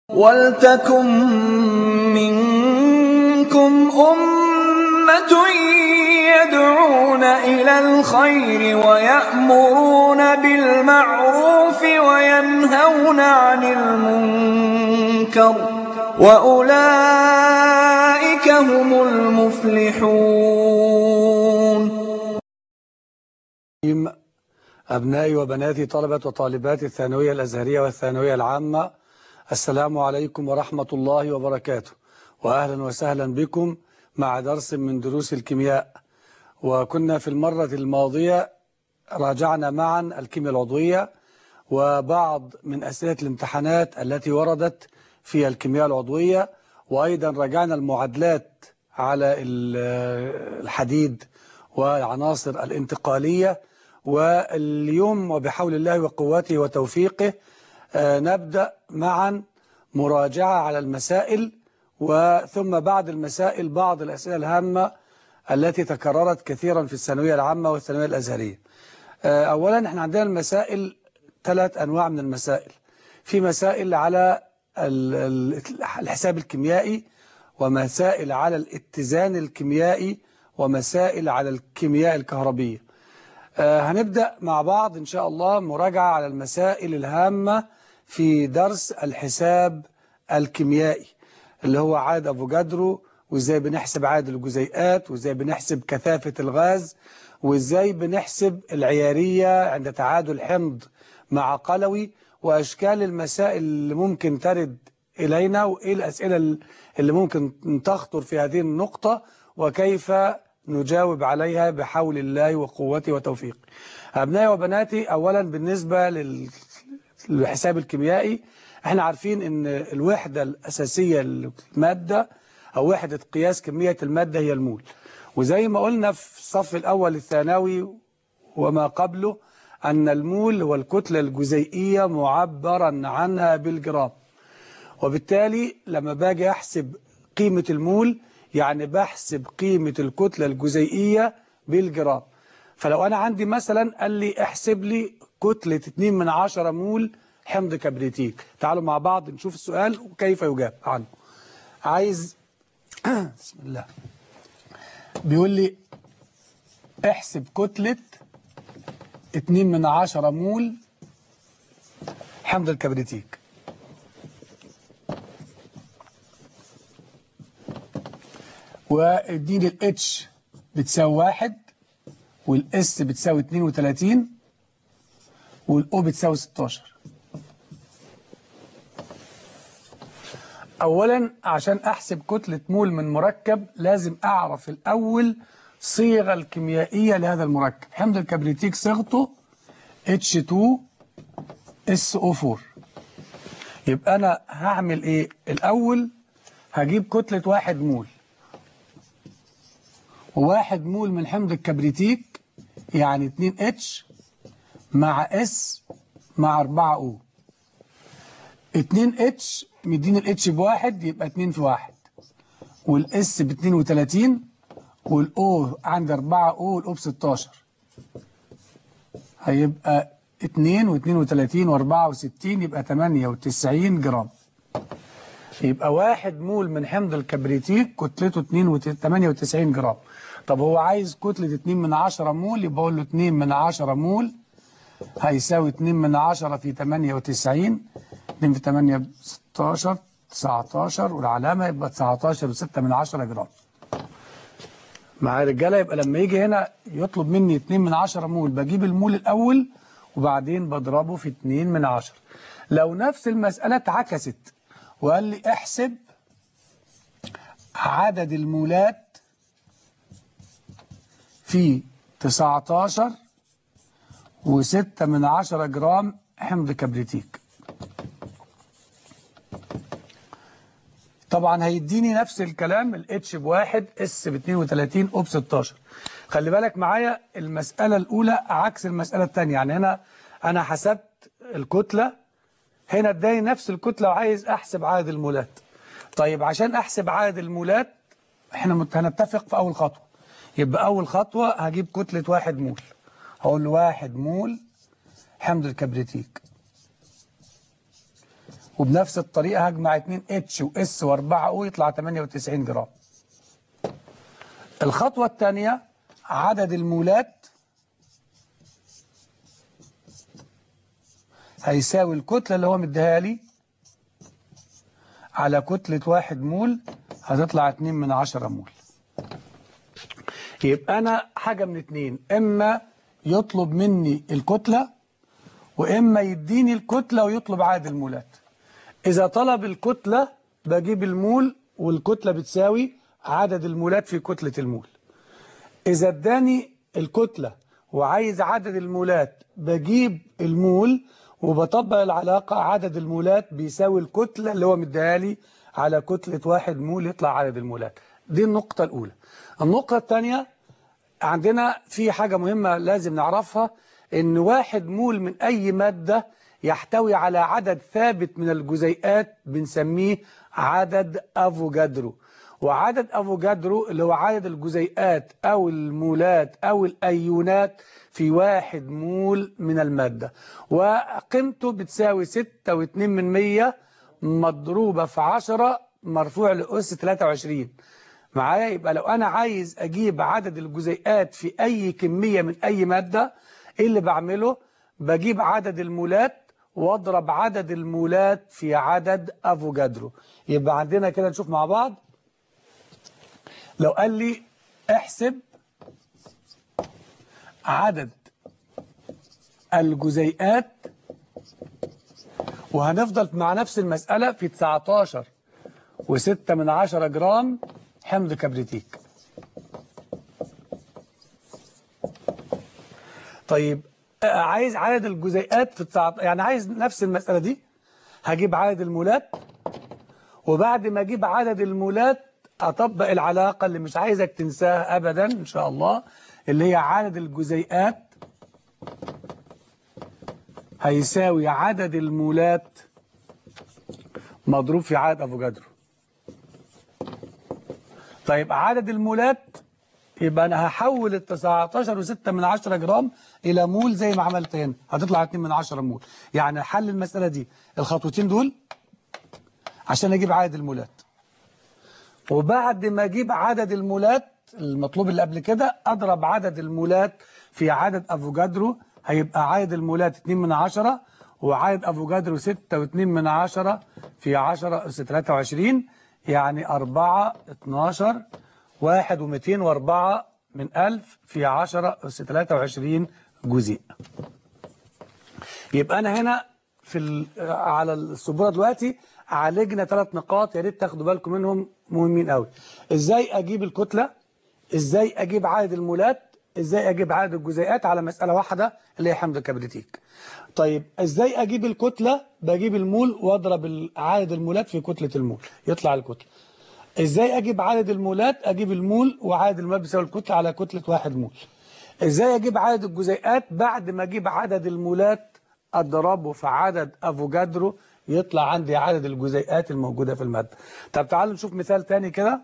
وَلْتَكُن مِّنكُمْ أُمَّةٌ يَدْعُونَ إِلَى الْخَيْرِ وَيَأْمُرُونَ بِالْمَعْرُوفِ وَيَنْهَوْنَ عَنِ الْمُنكَرِ ۚ وَأُولَٰئِكَ هُمُ الْمُفْلِحُونَ أبنائي وبناتي طلبة وطالبات الثانوية الأزهرية والثانوية العامة السلام عليكم ورحمة الله وبركاته وأهلا وسهلا بكم مع درس من دروس الكيمياء وكنا في المرة الماضية راجعنا معا الكيمياء العضوية وبعض من أسئلة الامتحانات التي وردت في الكيمياء العضوية وأيضا راجعنا المعادلات على الحديد والعناصر الانتقالية واليوم وبحول الله وقوته وتوفيقه نبدأ معا مراجعة على المسائل وثم بعد المسائل بعض الأسئلة الهامة التي تكررت كثيرا في الثانوية العامة والثانوية الأزهرية أولا احنا عندنا المسائل ثلاث أنواع من المسائل في مسائل على الحساب الكيميائي ومسائل على الاتزان الكيميائي ومسائل على الكيمياء الكهربية هنبدأ مع بعض إن شاء الله مراجعة على المسائل الهامة في درس الحساب الكيميائي اللي هو عدد أفوجادرو وإزاي بنحسب عدد الجزيئات وإزاي بنحسب كثافة الغاز وإزاي بنحسب العيارية عند تعادل حمض مع قلوي وأشكال المسائل اللي ممكن ترد إلينا وإيه الأسئلة اللي ممكن تخطر في هذه النقطة وكيف نجاوب عليها بحول الله وقوته وتوفيقه أبنائي وبناتي أولا بالنسبة للحساب الكيميائي احنا عارفين ان الوحدة الأساسية للمادة أو وحدة قياس كمية المادة هي المول وزي ما قلنا في الصف الأول الثانوي وما قبله أن المول هو الكتلة الجزيئية معبرا عنها بالجرام وبالتالي لما باجي أحسب قيمة المول يعني بحسب قيمة الكتلة الجزيئية بالجرام فلو أنا عندي مثلا قال لي احسب لي كتلة 2 من 10 مول حمض كبريتيك تعالوا مع بعض نشوف السؤال وكيف يجاب عنه عايز بسم الله بيقول لي احسب كتلة 2 من 10 مول حمض الكبريتيك واديني الاتش بتساوي واحد والاس بتساوي 32 والاو بتساوي 16 اولا عشان احسب كتلة مول من مركب لازم اعرف الاول صيغة الكيميائية لهذا المركب حمض الكبريتيك صيغته H2SO4 يبقى انا هعمل ايه الاول هجيب كتلة واحد مول وواحد مول من حمض الكبريتيك يعني 2 اتش مع اس مع 4 او 2 اتش مدين الاتش بواحد يبقى 2 في واحد والاس ب 32 والاو عند 4 او والاو ب 16 هيبقى 2 و32 و64 يبقى 98 جرام يبقى واحد مول من حمض الكبريتيك كتلته 98 جرام طب هو عايز كتلة 2 من 10 مول يبقى اقول له 2 من 10 مول هيساوي 2 من 10 في 98 2 في 8 ب 16 19 والعلامة يبقى 19 و6 من 10 جرام مع الرجالة يبقى لما يجي هنا يطلب مني 2 من 10 مول بجيب المول الأول وبعدين بضربه في 2 من 10 لو نفس المسألة اتعكست وقال لي احسب عدد المولات في 19 و6 من 10 جرام حمض كبريتيك طبعا هيديني نفس الكلام الاتش بواحد اس ب 32 او ب 16 خلي بالك معايا المسألة الأولى عكس المسألة الثانية يعني هنا أنا حسبت الكتلة هنا اداني نفس الكتلة وعايز أحسب عدد المولات طيب عشان أحسب عدد المولات احنا هنتفق في أول خطوة يبقى أول خطوة هجيب كتلة واحد مول هقول له واحد مول حمض الكبريتيك وبنفس الطريقة هجمع 2 اتش واس و4 او يطلع 98 جرام الخطوة الثانية عدد المولات هيساوي الكتلة اللي هو مديها لي على كتلة واحد مول هتطلع 2 من 10 مول يبقى أنا حاجة من اتنين إما يطلب مني الكتلة وإما يديني الكتلة ويطلب عدد المولات إذا طلب الكتلة بجيب المول والكتلة بتساوي عدد المولات في كتلة المول إذا اداني الكتلة وعايز عدد المولات بجيب المول وبطبق العلاقة عدد المولات بيساوي الكتلة اللي هو مديها لي على كتلة واحد مول يطلع عدد المولات دي النقطة الأولى النقطة الثانية عندنا في حاجة مهمة لازم نعرفها إن واحد مول من أي مادة يحتوي على عدد ثابت من الجزيئات بنسميه عدد أفوجادرو وعدد أفوجادرو اللي هو عدد الجزيئات أو المولات أو الأيونات في واحد مول من المادة وقيمته بتساوي ستة واتنين من مية مضروبة في عشرة مرفوع لأس 23 معايا يبقى لو أنا عايز أجيب عدد الجزيئات في أي كمية من أي مادة إيه اللي بعمله بجيب عدد المولات واضرب عدد المولات في عدد افوجادرو يبقى عندنا كده نشوف مع بعض لو قال لي احسب عدد الجزيئات وهنفضل مع نفس المسألة في 19 و6 من 10 جرام حمض كبريتيك طيب عايز عدد الجزيئات في 19 يعني عايز نفس المسألة دي هجيب عدد المولات وبعد ما اجيب عدد المولات اطبق العلاقة اللي مش عايزك تنساها ابدا ان شاء الله اللي هي عدد الجزيئات هيساوي عدد المولات مضروب في عدد افوجادرو طيب عدد المولات يبقى انا هحول ال 19 و6 من 10 جرام الى مول زي ما عملت هنا هتطلع 2 من 10 مول يعني حل المسألة دي الخطوتين دول عشان اجيب عدد المولات وبعد ما اجيب عدد المولات المطلوب اللي قبل كده اضرب عدد المولات في عدد افوجادرو هيبقى عدد المولات 2 من 10 وعدد افوجادرو 6 و2 من 10 في 10 اس 23 يعني 4 12 واحد ومئتين واربعة من ألف في عشرة أس 23 جزيء يبقى أنا هنا في ال- على السبورة دلوقتي عالجنا ثلاث نقاط يا ريت تاخدوا بالكم منهم مهمين قوي ازاي اجيب الكتلة ازاي اجيب عدد المولات ازاي اجيب عدد الجزيئات على مسألة واحدة اللي هي حمض الكبريتيك طيب ازاي اجيب الكتلة بجيب المول واضرب ال- عدد المولات في كتلة المول يطلع الكتلة ازاي اجيب عدد المولات اجيب المول وعدد المولات بيساوي الكتلة على كتلة واحد مول ازاي اجيب عدد الجزيئات بعد ما اجيب عدد المولات اضربه في عدد افوجادرو يطلع عندي عدد الجزيئات الموجودة في المادة طب تعالوا نشوف مثال تاني كده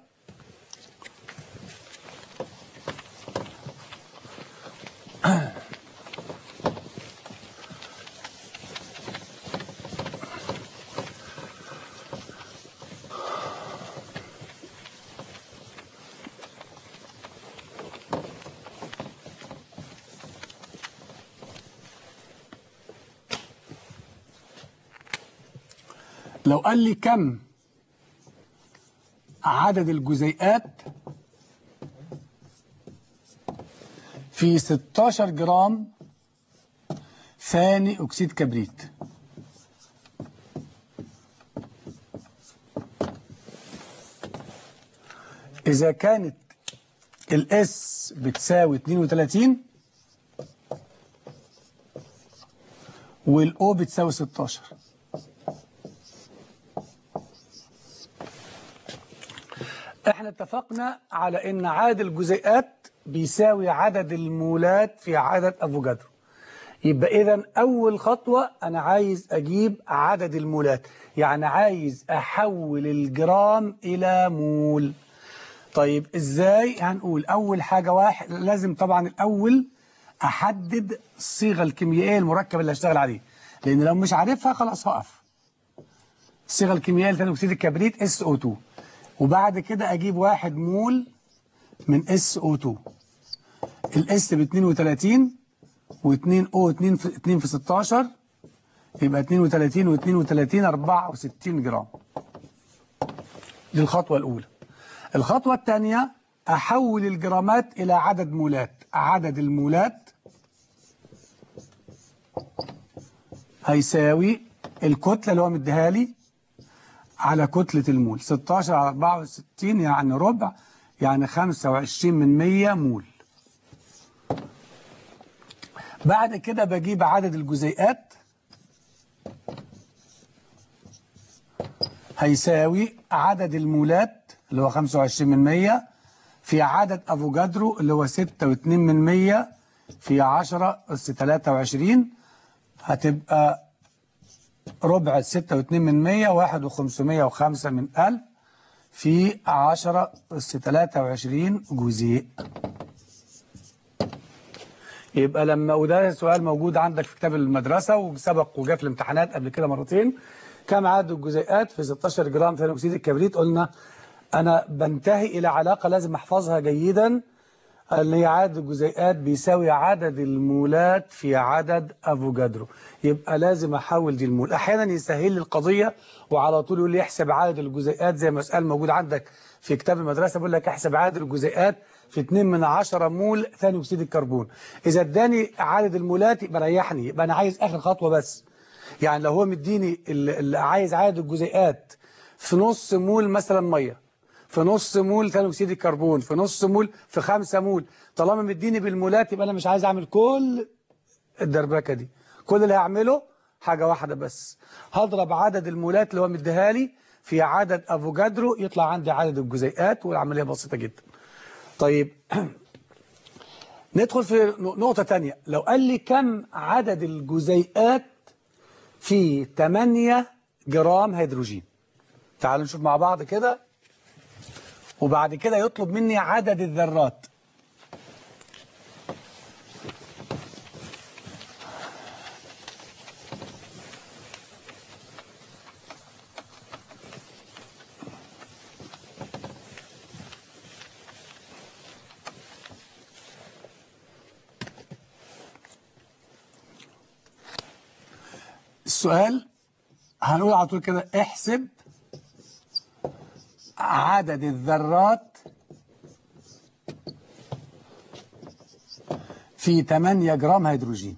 لو قال لي كم عدد الجزيئات في 16 جرام ثاني أكسيد كبريت إذا كانت الاس بتساوي 32 والاو بتساوي 16 احنا اتفقنا على ان عدد الجزيئات بيساوي عدد المولات في عدد افوجادرو يبقى اذا اول خطوة انا عايز اجيب عدد المولات يعني عايز احول الجرام الى مول طيب ازاي هنقول اول حاجة واحد لازم طبعا الاول احدد الصيغة الكيميائية المركب اللي هشتغل عليه لان لو مش عارفها خلاص هقف الصيغه الكيميائيه لثاني اكسيد الكبريت SO2 وبعد كده اجيب واحد مول من SO2 الاس ب 32 و2 او 2 في 2 في 16 يبقى 32 و32 64 جرام دي الخطوة الأولى الخطوة الثانية أحول الجرامات إلى عدد مولات عدد المولات هيساوي الكتلة اللي هو مديها لي على كتلة المول 16 على 64 يعني ربع يعني 25 من 100 مول بعد كده بجيب عدد الجزيئات هيساوي عدد المولات اللي هو 25 من 100 في عدد افوجادرو اللي هو 6.2 من 100 في 10 أس 23 هتبقى ربع 6.2 من 100 واحد وخمسمية وخمسة من ألف في 10 أس 23 جزيء يبقى لما وده سؤال موجود عندك في كتاب المدرسة وسبق وجاء في الامتحانات قبل كده مرتين كم عدد الجزيئات في 16 جرام ثاني أكسيد الكبريت قلنا أنا بنتهي إلى علاقة لازم أحفظها جيدا اللي هي عدد الجزيئات بيساوي عدد المولات في عدد افوجادرو يبقى لازم احول دي المول احيانا يسهل لي القضيه وعلى طول يقول لي احسب عدد الجزيئات زي ما سؤال موجود عندك في كتاب المدرسه بيقول لك احسب عدد الجزيئات في 2 من 10 مول ثاني اكسيد الكربون اذا اداني عدد المولات يبقى ريحني يبقى انا عايز اخر خطوه بس يعني لو هو مديني اللي عايز عدد الجزيئات في نص مول مثلا ميه في نص مول ثاني اكسيد الكربون في نص مول في 5 مول طالما مديني بالمولات يبقى انا مش عايز اعمل كل الدربكه دي كل اللي هعمله حاجه واحده بس هضرب عدد المولات اللي هو مديها لي في عدد افوجادرو يطلع عندي عدد الجزيئات والعمليه بسيطه جدا طيب ندخل في نقطه ثانيه لو قال لي كم عدد الجزيئات في 8 جرام هيدروجين تعالوا نشوف مع بعض كده وبعد كده يطلب مني عدد الذرات السؤال هنقول على طول كده احسب عدد الذرات في 8 جرام هيدروجين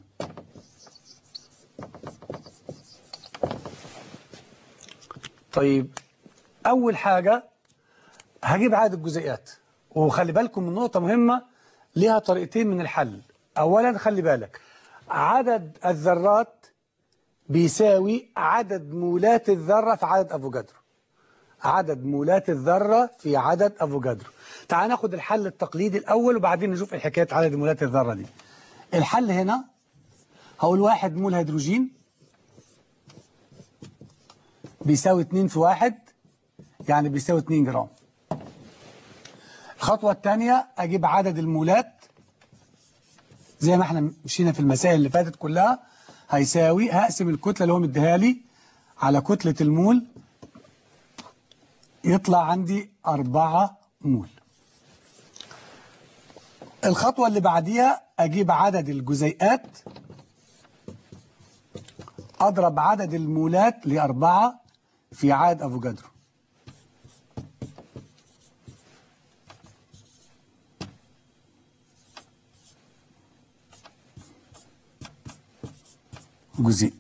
طيب أول حاجة هجيب عدد الجزيئات وخلي بالكم من نقطة مهمة ليها طريقتين من الحل أولا خلي بالك عدد الذرات بيساوي عدد مولات الذرة في عدد أفوجادرو عدد مولات الذرة في عدد أفوجادرو تعال ناخد الحل التقليدي الأول وبعدين نشوف الحكاية عدد مولات الذرة دي الحل هنا هقول واحد مول هيدروجين بيساوي 2 في واحد يعني بيساوي 2 جرام الخطوة الثانية أجيب عدد المولات زي ما احنا مشينا في المسائل اللي فاتت كلها هيساوي هقسم الكتلة اللي هو مديها لي على كتلة المول يطلع عندي أربعة مول الخطوة اللي بعديها أجيب عدد الجزيئات أضرب عدد المولات لأربعة في عدد أفوجادرو جزيء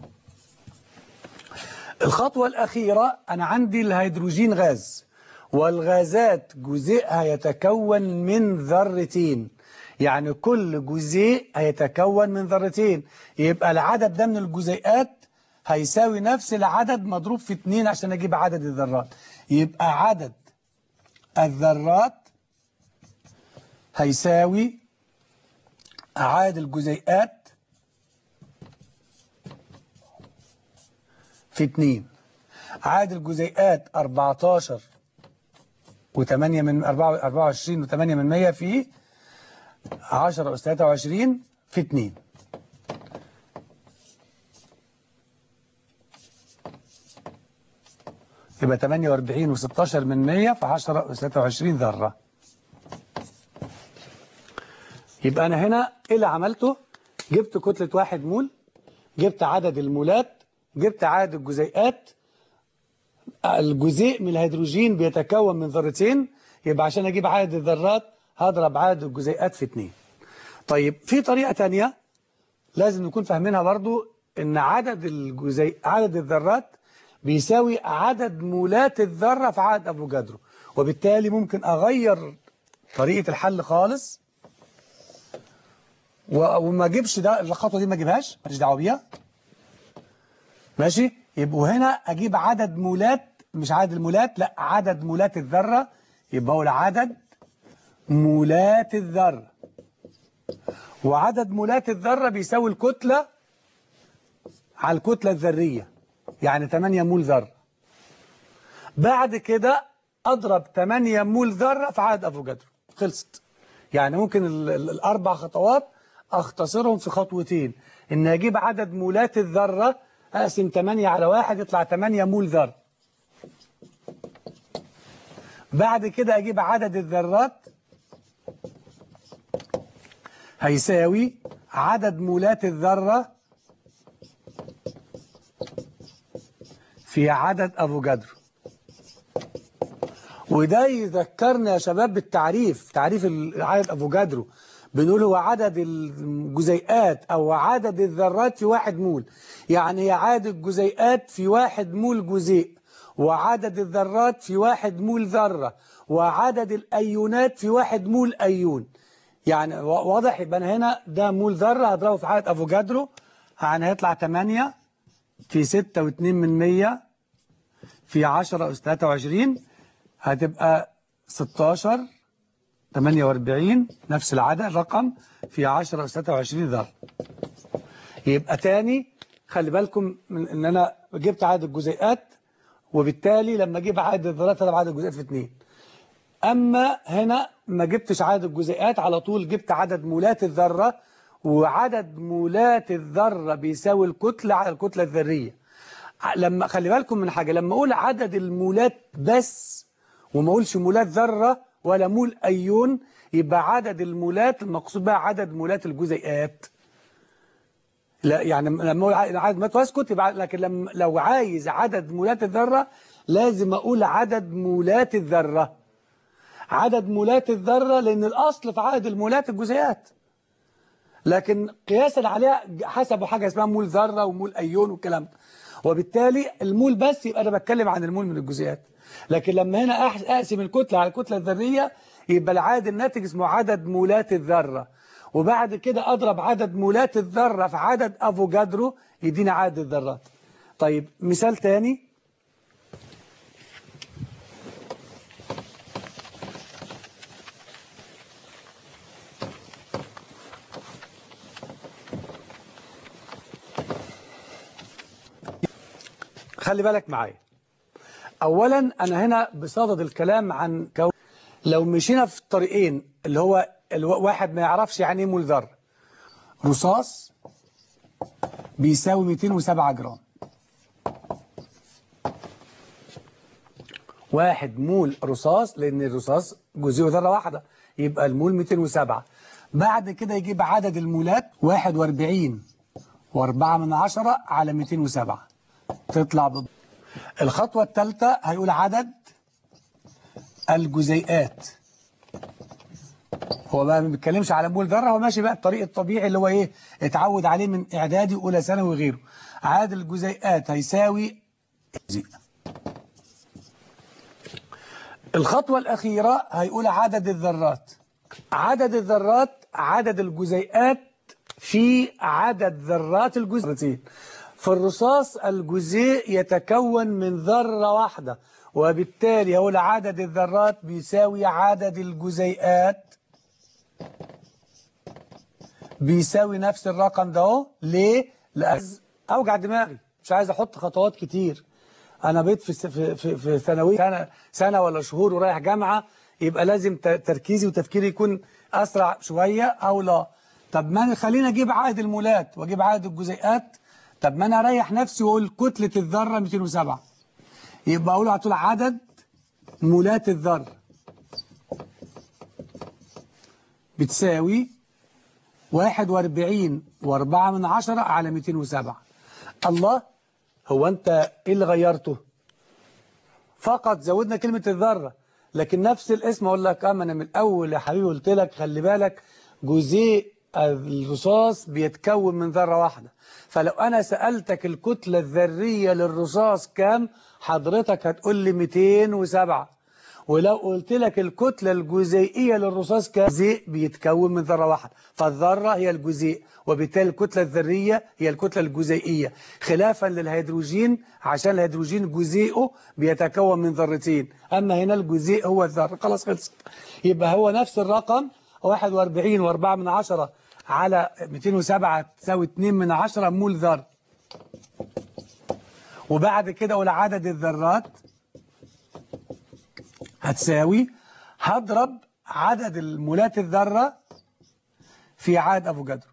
الخطوة الأخيرة أنا عندي الهيدروجين غاز والغازات جزيئها يتكون من ذرتين يعني كل جزيء هيتكون من ذرتين يبقى العدد ده من الجزيئات هيساوي نفس العدد مضروب في اتنين عشان أجيب عدد الذرات يبقى عدد الذرات هيساوي عدد الجزيئات في 2 عدد الجزيئات 14 و8 من 24 و8 من 100 في 10 أس 23 في 2 يبقى 48 و16 من 100 في 10 و23 ذرة يبقى أنا هنا إيه اللي عملته جبت كتلة واحد مول جبت عدد المولات جبت عدد الجزيئات الجزيء من الهيدروجين بيتكون من ذرتين يبقى عشان أجيب عدد الذرات هضرب عدد الجزيئات في اتنين طيب في طريقة تانية لازم نكون فاهمينها برضو ان عدد الجزيء عدد الذرات بيساوي عدد مولات الذرة في عدد افوجادرو وبالتالي ممكن اغير طريقة الحل خالص و- وما اجيبش ده الخطوة دي ما اجيبهاش ماليش دعوة بيها ماشي يبقوا هنا اجيب عدد مولات مش عدد المولات لا عدد مولات الذرة يبقى هو العدد مولات الذرة وعدد مولات الذرة بيساوي الكتلة على الكتلة الذرية يعني 8 مول ذرة بعد كده أضرب 8 مول ذرة في عدد أفوجادرو خلصت يعني ممكن ال ال الأربع خطوات أختصرهم في خطوتين إن أجيب عدد مولات الذرة أقسم 8 على واحد يطلع 8 مول ذرة بعد كده أجيب عدد الذرات هيساوي عدد مولات الذرة في عدد أفوجادرو وده يذكرنا يا شباب بالتعريف تعريف ال- عدد أفوجادرو بنقول هو عدد الجزيئات أو عدد الذرات في واحد مول يعني هي عدد الجزيئات في واحد مول جزيء وعدد الذرات في واحد مول ذرة وعدد الأيونات في واحد مول أيون يعني وا- واضح يبقى أنا هنا ده مول ذرة هضربه في عدد أفوجادرو يعني هيطلع 8 في 6 و2 من 100 في 10 أس 23 هتبقى 16 48 نفس العدد رقم في 10 أس 23 ذرة يبقى تاني خلي بالكم من ان انا جبت عدد الجزيئات وبالتالي لما اجيب عدد الذرات هضرب عدد الجزيئات في 2 اما هنا ما جبتش عدد الجزيئات على طول جبت عدد مولات الذرة وعدد مولات الذرة بيساوي الكتلة على الكتلة الذرية ع- لما خلي بالكم من حاجة لما اقول عدد المولات بس وما اقولش مولات ذرة ولا مول ايون يبقى عدد المولات المقصود بها عدد مولات الجزيئات لا يعني لما اقول ع- عدد مولات واسكت يبقى لكن لما لو عايز عدد مولات الذرة لازم اقول عدد مولات الذرة عدد مولات الذرة لأن الأصل في عدد المولات الجزيئات لكن قياسا عليها حسبوا حاجة اسمها مول ذرة ومول أيون والكلام ده وبالتالي المول بس يبقى أنا بتكلم عن المول من الجزيئات لكن لما هنا أح- أقسم الكتلة على الكتلة الذرية يبقى العدد الناتج اسمه عدد مولات الذرة وبعد كده أضرب عدد مولات الذرة في عدد أفوجادرو يدينا عدد الذرات طيب مثال تاني خلي بالك معايا اولا انا هنا بصدد الكلام عن كون لو مشينا في الطريقين اللي هو الواحد ما يعرفش يعني ايه مول ذره رصاص بيساوي 207 جرام واحد مول رصاص لان الرصاص جزيء ذره واحده يبقى المول 207 بعد كده يجيب عدد المولات 41 و4 من عشرة على 207 تطلع ب... الخطوة الثالثة هيقول عدد الجزيئات هو بقى ما بيتكلمش على مول ذرة هو ماشي بقى الطريق الطبيعي اللي هو ايه اتعود عليه من اعدادي واولى ثانوي وغيره عدد الجزيئات هيساوي جزيء الخطوة الأخيرة هيقول عدد الذرات عدد الذرات عدد الجزيئات في عدد ذرات الجزيئتين في الرصاص الجزيء يتكون من ذرة واحدة وبالتالي هو عدد الذرات بيساوي عدد الجزيئات بيساوي نفس الرقم ده اهو ليه؟ لأن أوجع دماغي مش عايز أحط خطوات كتير أنا بقيت في في في, في ثانوي سنة, سنة ولا شهور ورايح جامعة يبقى لازم ت- تركيزي وتفكيري يكون أسرع شوية أو لا طب ما أنا خليني أجيب عدد المولات وأجيب عدد الجزيئات طب ما أنا أريح نفسي وأقول كتلة الذرة 207 يبقى اقول على طول عدد مولات الذره بتساوي 41 وأربعة من عشرة على 207 الله هو أنت إيه اللي غيرته فقط زودنا كلمة الذرة لكن نفس الاسم أقول لك أما أنا من الأول يا حبيبي قلت لك خلي بالك جزيء الرصاص بيتكون من ذرة واحدة فلو أنا سألتك الكتلة الذرية للرصاص كام حضرتك هتقول لي 207 ولو قلت لك الكتلة الجزيئية للرصاص كجزيء بيتكون من ذرة واحدة فالذرة هي الجزيء وبالتالي الكتلة الذرية هي الكتلة الجزيئية خلافا للهيدروجين عشان الهيدروجين جزيئه بيتكون من ذرتين أما هنا الجزيء هو الذرة خلاص خلص يبقى هو نفس الرقم 41 و4 من عشرة على 207 تساوي 2 من عشرة مول ذر وبعد كده أقول عدد الذرات هتساوي هضرب عدد المولات الذرة في عدد أفوجادرو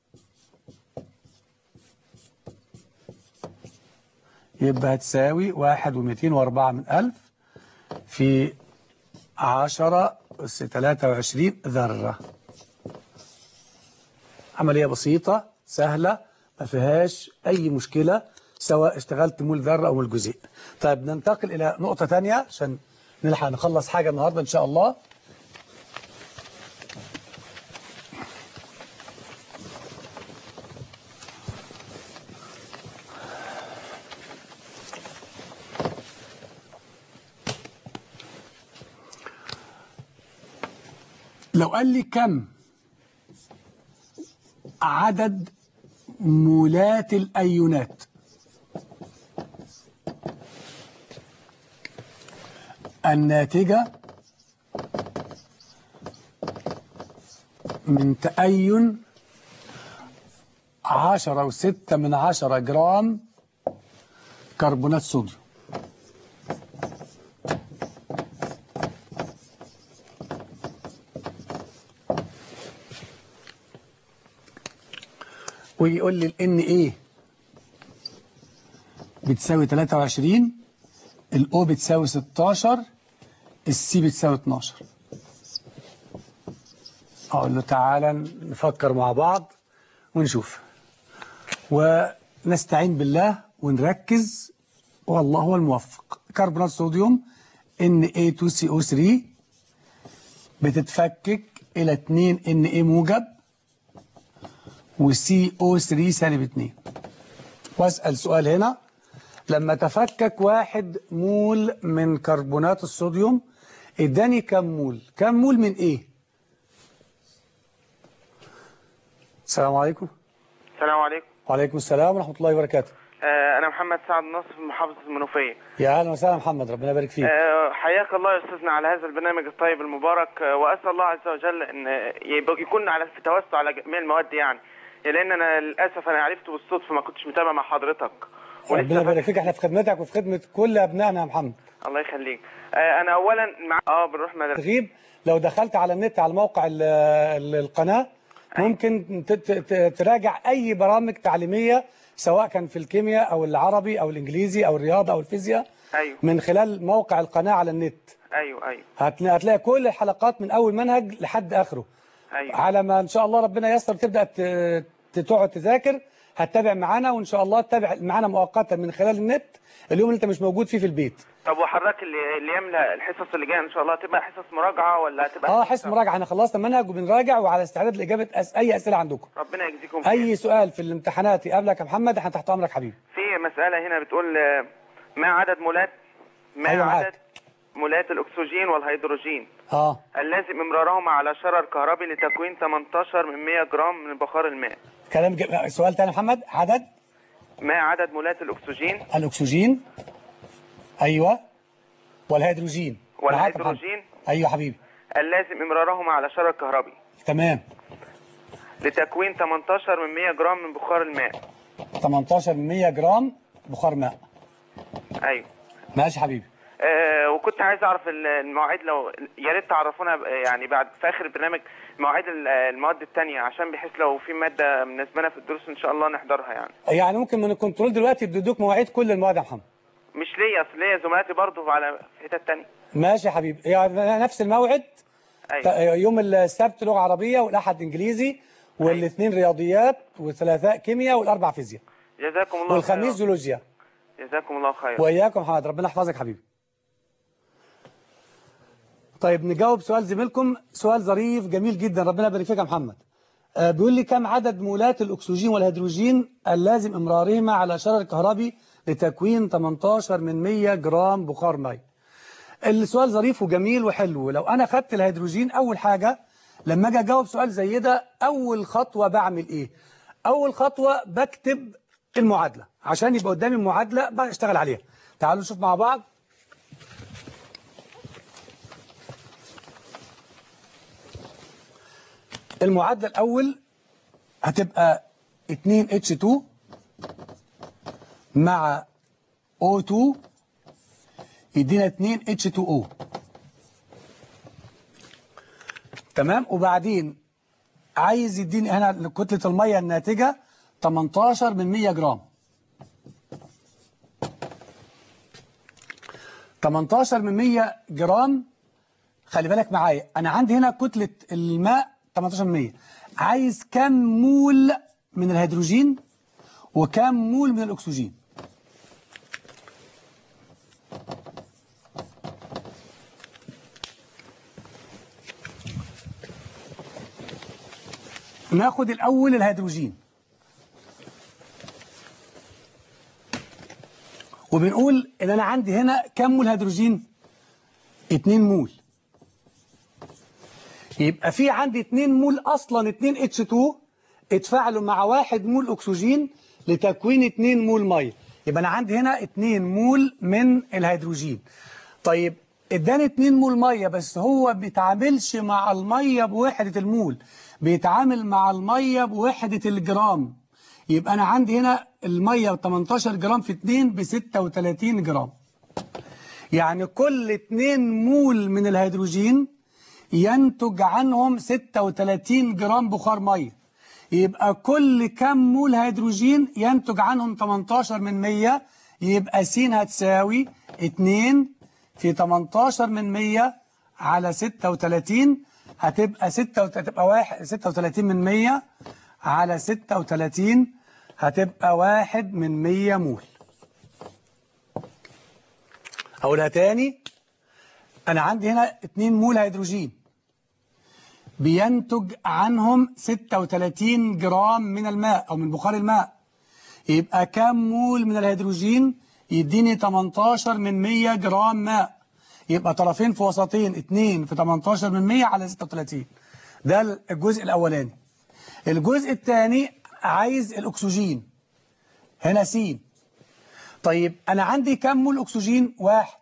يبقى هتساوي واحد ومئتين واربعة من ألف في عشرة أس تلاتة وعشرين ذرة عملية بسيطة سهلة ما فيهاش أي مشكلة سواء اشتغلت مول ذرة أو مول جزيء طيب ننتقل إلى نقطة تانية عشان نلحق نخلص حاجة النهاردة إن شاء الله لو قال لي كم عدد مولات الأيونات الناتجة من تأين عشرة وستة من عشرة جرام كربونات صوديوم ويقول لي ال ايه بتساوي 23 الاو بتساوي 16 السي بتساوي 12 اقول له تعالى نفكر مع بعض ونشوف ونستعين بالله ونركز والله هو الموفق كربونات صوديوم Na2CO3 بتتفكك الى 2 Na موجب وCO3 سالب 2 واسأل سؤال هنا لما تفكك واحد مول من كربونات الصوديوم اداني كم مول كم مول من ايه السلام عليكم السلام عليكم وعليكم السلام ورحمة الله وبركاته آه، أنا محمد سعد نصر من محافظة المنوفية يا أهلا وسهلا محمد ربنا يبارك فيك آه، حياك الله يا أستاذنا على هذا البرنامج الطيب المبارك آه، وأسأل الله عز وجل أن يبقى يكون على في توسع على جميع المواد يعني لأن أنا للأسف أنا عرفته بالصدفة ما كنتش متابع مع حضرتك ولسه ربنا يبارك فاتح- فيك احنا في خدمتك وفي خدمة كل أبنائنا يا محمد الله يخليك آه، أنا أولا مع اه بنروح مدرسة تغيب لو دخلت على النت على موقع ال- ال- القناة ممكن ت- ت- ت- تراجع أي برامج تعليمية سواء كان في الكيمياء أو العربي أو الإنجليزي أو الرياضة أو الفيزياء أيوه من خلال موقع القناة على النت أيوه أيوه هتلا- هتلاقي كل الحلقات من أول منهج لحد آخره أيوه على ما إن شاء الله ربنا ييسر تبدأ ت- ت- تقعد تذاكر هتتابع معانا وإن شاء الله تتابع معانا مؤقتا من خلال النت اليوم اللي أنت مش موجود فيه في البيت طب وحضرتك اللي اللي يملى الحصص اللي جايه ان شاء الله تبقى حصص مراجعه ولا هتبقى اه حس مراجعة احنا خلصنا منهج وبنراجع وعلى استعداد لإجابة أس... أي أسئلة عندكم ربنا يجزيكم خير. أي سؤال في الامتحانات يقابلك يا محمد احنا تحت أمرك حبيبي في مسألة هنا بتقول آه، ما عدد مولات ما أيوة معاك. عدد مولات الأكسجين والهيدروجين اه اللازم امرارهما على شرر كهربي لتكوين 18 من 100 جرام من بخار الماء كلام ج... سؤال تاني يا محمد عدد ما عدد مولات الأكسجين الأكسجين أيوه والهيدروجين معاك يا محمد. والهيدروجين أيوه حبيبي اللازم امرارهما على شرر كهربي تمام لتكوين 18 من 100 جرام من بخار الماء 18 من 100 جرام بخار ماء ايوه ماشي حبيبي آه وكنت عايز اعرف ال- المواعيد لو يا ريت تعرفونا ب- يعني بعد في اخر البرنامج مواعيد ال- المواد التانية عشان بحيث لو في مادة مناسبانا في الدروس ان شاء الله نحضرها يعني يعني ممكن من الكنترول دلوقتي يدوك مواعيد كل المواد يا محمد مش ليا اصل ليا زملاتي برضه على في حتت تانية ماشي يا حبيبي يعني نفس الموعد ايوه ت- يوم السبت لغة عربية والأحد إنجليزي والاثنين رياضيات والثلاثاء كيمياء والأربع فيزياء جزاكم الله والخميس خيرا. جيولوجيا جزاكم الله خير وإياكم حماد ربنا يحفظك حبيبي طيب نجاوب سؤال زميلكم سؤال ظريف جميل جدا ربنا يبارك فيك يا محمد آه، بيقول لي كم عدد مولات الأكسجين والهيدروجين اللازم إمرارهما على شرر كهربي لتكوين 18 من 100 جرام بخار ماء السؤال ظريف وجميل وحلو لو أنا خدت الهيدروجين أول حاجة لما أجي أجاوب سؤال زي ده أول خطوة بعمل إيه أول خطوة بكتب المعادلة عشان يبقى قدامي المعادلة بشتغل عليها تعالوا نشوف مع بعض المعادلة الأول هتبقى 2H2 مع O2 يدينا 2H2O تمام وبعدين عايز يديني هنا كتلة المية الناتجة 18 من 100 جرام 18 من 100 جرام خلي بالك معايا انا عندي هنا كتلة الماء 18 من 100 عايز كم مول من الهيدروجين وكم مول من الاكسجين ناخد الاول الهيدروجين وبنقول ان انا عندي هنا كم مول هيدروجين 2 مول يبقى في عندي 2 مول اصلا 2 H2 اتفاعلوا مع 1 مول اكسجين لتكوين 2 مول ميه يبقى انا عندي هنا 2 مول من الهيدروجين طيب اداني 2 مول ميه بس هو بيتعاملش مع الميه بوحده المول بيتعامل مع الميه بوحده الجرام يبقى انا عندي هنا الميه 18 جرام في 2 ب 36 جرام يعني كل 2 مول من الهيدروجين ينتج عنهم 36 جرام بخار ميه يبقى كل كم مول هيدروجين ينتج عنهم 18 من 100 يبقى س هتساوي 2 في 18 من 100 على 36 هتبقى 6 هتبقى 1 36 من 100 على 36 هتبقى 1 من 100 مول اقولها تاني انا عندي هنا 2 مول هيدروجين بينتج عنهم 36 جرام من الماء أو من بخار الماء يبقى كم مول من الهيدروجين يديني 18 من 100 جرام ماء يبقى طرفين في وسطين 2 في 18 من 100 على 36 ده الجزء الأولاني الجزء الثاني عايز الأكسجين هنا س طيب أنا عندي كم مول أكسجين واحد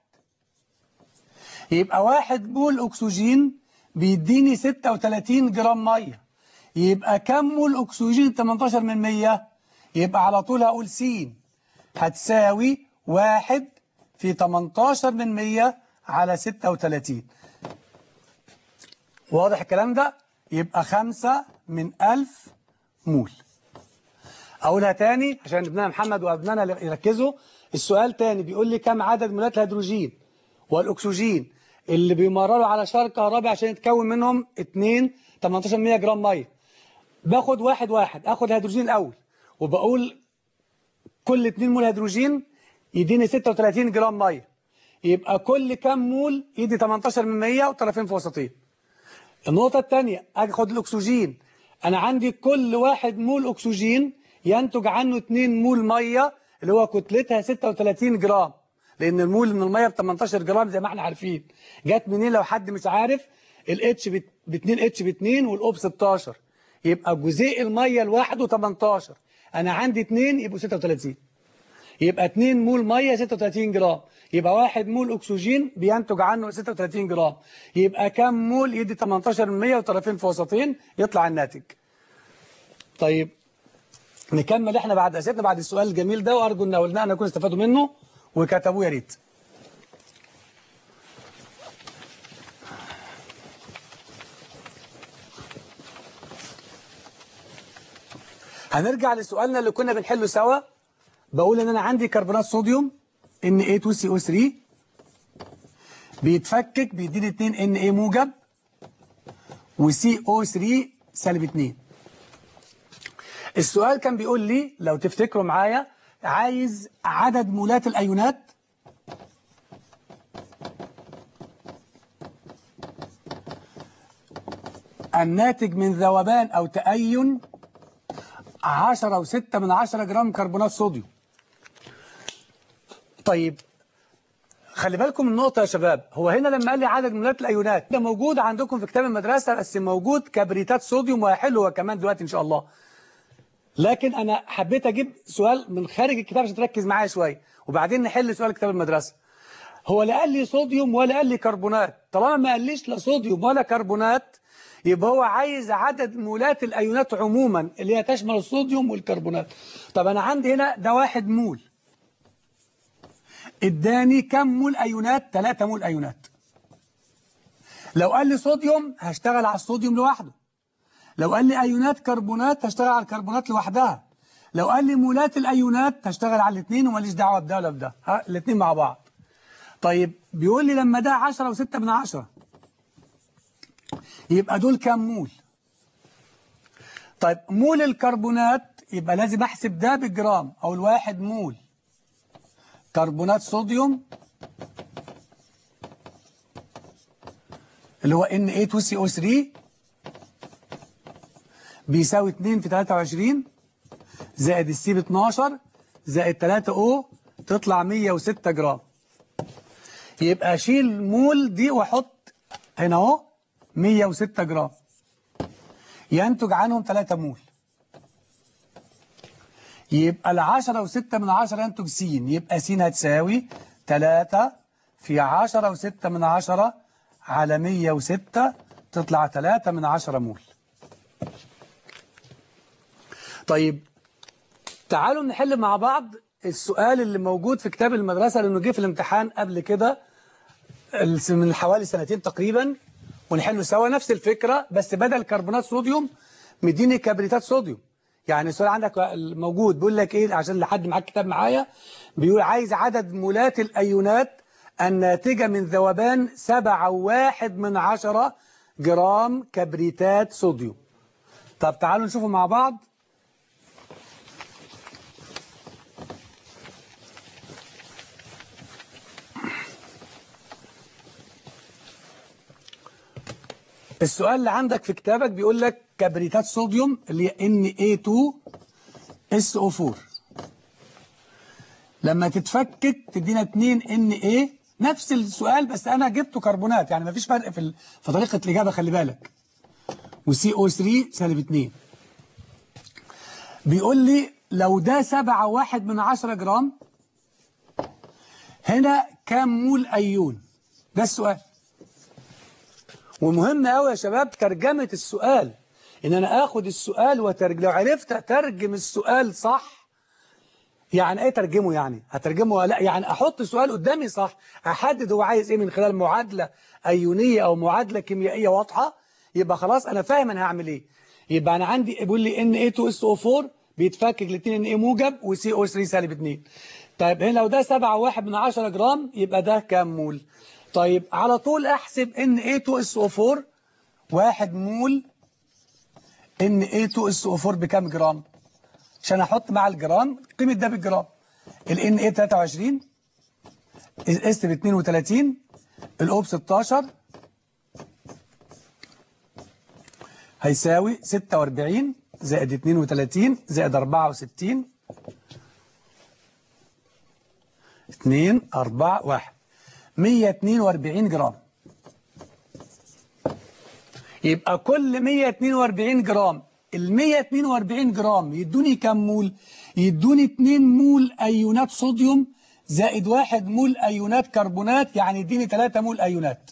يبقى واحد مول أكسجين بيديني 36 جرام ميه يبقى كم مول اكسجين 18 من 100 يبقى على طول هقول س هتساوي 1 في 18 من 100 على 36 واضح الكلام ده يبقى 5 من 1000 مول اقولها تاني عشان ابننا محمد وابننا يركزوا السؤال تاني بيقول لي كم عدد مولات الهيدروجين والاكسجين اللي بيمرروا على شرط كهربي عشان يتكون منهم 2 18 100 جرام ميه باخد واحد واحد اخد هيدروجين الاول وبقول كل 2 مول هيدروجين يديني 36 جرام ميه يبقى كل كام مول يدي 18 من 100 وطرفين في وسطين النقطة الثانية اخد الاكسجين انا عندي كل واحد مول اكسجين ينتج عنه 2 مول ميه اللي هو كتلتها 36 جرام لان المول من الميه ب 18 جرام زي ما احنا عارفين جت منين لو حد مش عارف الاتش ب 2 اتش ب 2 والاو ب 16 يبقى جزيء الميه لوحده 18 انا عندي 2 يبقوا 36 يبقى 2 مول ميه 36 جرام يبقى 1 مول اكسجين بينتج عنه 36 جرام يبقى كم مول يدي 18 من 100 وطرفين في وسطين يطلع الناتج طيب نكمل احنا بعد اسئلتنا بعد السؤال الجميل ده وارجو ان اولادنا يكونوا استفادوا منه وكتبوه يا ريت هنرجع لسؤالنا اللي كنا بنحله سوا بقول ان انا عندي كربونات صوديوم Na2CO3 بيتفكك بيديني 2 Na موجب وCO3 سالب 2 السؤال كان بيقول لي لو تفتكروا معايا عايز عدد مولات الأيونات الناتج من ذوبان أو تأين 10 و6 من 10 جرام كربونات صوديوم طيب خلي بالكم من النقطة يا شباب هو هنا لما قال لي عدد مولات الأيونات ده موجود عندكم في كتاب المدرسة بس موجود كبريتات صوديوم وهيحله هو كمان دلوقتي إن شاء الله لكن أنا حبيت أجيب سؤال من خارج الكتاب عشان تركز معايا شوية وبعدين نحل سؤال كتاب المدرسة هو لا قال لي صوديوم ولا قال لي كربونات طالما ما قاليش لا صوديوم ولا كربونات يبقى هو عايز عدد مولات الأيونات عموما اللي هي تشمل الصوديوم والكربونات طب أنا عندي هنا ده واحد مول اداني كم مول أيونات 3 مول أيونات لو قال لي صوديوم هشتغل على الصوديوم لوحده لو قال لي أيونات كربونات هشتغل على الكربونات لوحدها لو قال لي مولات الأيونات هشتغل على الاثنين وماليش دعوة بده ولا بده الاثنين مع بعض طيب بيقول لي لما ده 10 و6 من 10 يبقى دول كام مول طيب مول الكربونات يبقى لازم احسب ده بالجرام او الواحد مول كربونات صوديوم اللي هو Na2CO3 بيساوي 2 في 23 زائد السي ب 12 زائد 3 O تطلع 106 جرام يبقى اشيل مول دي واحط هنا اهو 106 جرام ينتج عنهم 3 مول يبقى العشرة وستة من عشرة ينتج س يبقى س هتساوي 3 في عشرة وستة من عشرة على 106 تطلع 3 من عشرة مول طيب تعالوا نحل مع بعض السؤال اللي موجود في كتاب المدرسة لأنه جه في الامتحان قبل كده من حوالي سنتين تقريبا ونحله سوا نفس الفكرة بس بدل كربونات صوديوم مديني كبريتات صوديوم يعني السؤال عندك موجود بيقول لك ايه عشان لحد معاك كتاب معايا بيقول عايز عدد مولات الايونات الناتجة من ذوبان سبعة واحد من عشرة جرام كبريتات صوديوم طب تعالوا نشوفه مع بعض السؤال اللي عندك في كتابك بيقول لك كبريتات صوديوم اللي هي Na2SO4 لما تتفكك تدينا 2 Na نفس السؤال بس انا جبته كربونات يعني مفيش فرق في في طريقه الاجابه خلي بالك وCO3 سالب 2 بيقول لي لو ده 7 واحد من 10 جرام هنا كام مول ايون ده السؤال ومهم قوي يا شباب ترجمة السؤال ان انا اخد السؤال وترجم لو عرفت اترجم السؤال صح يعني ايه ترجمه يعني هترجمه ولا لا يعني احط السؤال قدامي صح احدد هو عايز ايه من خلال معادلة ايونية او معادلة كيميائية واضحة يبقى خلاص انا فاهم انا هعمل ايه يبقى انا عندي بيقول لي Na2SO4 بيتفكك الاثنين Na موجب وCO3 سالب 2 طيب هنا لو ده 7 واحد من 10 جرام يبقى ده كام مول طيب على طول احسب Na2SO4 واحد مول Na2SO4 بكام جرام عشان احط مع الجرام قيمة ده بالجرام ال Na 23 الاس ب 32 الاو ب 16 هيساوي 46 زائد 32 زائد 64 2 4 1 142 جرام يبقى كل 142 جرام ال 142 جرام يدوني كم مول يدوني 2 مول ايونات صوديوم زائد 1 مول ايونات كربونات يعني يديني 3 مول ايونات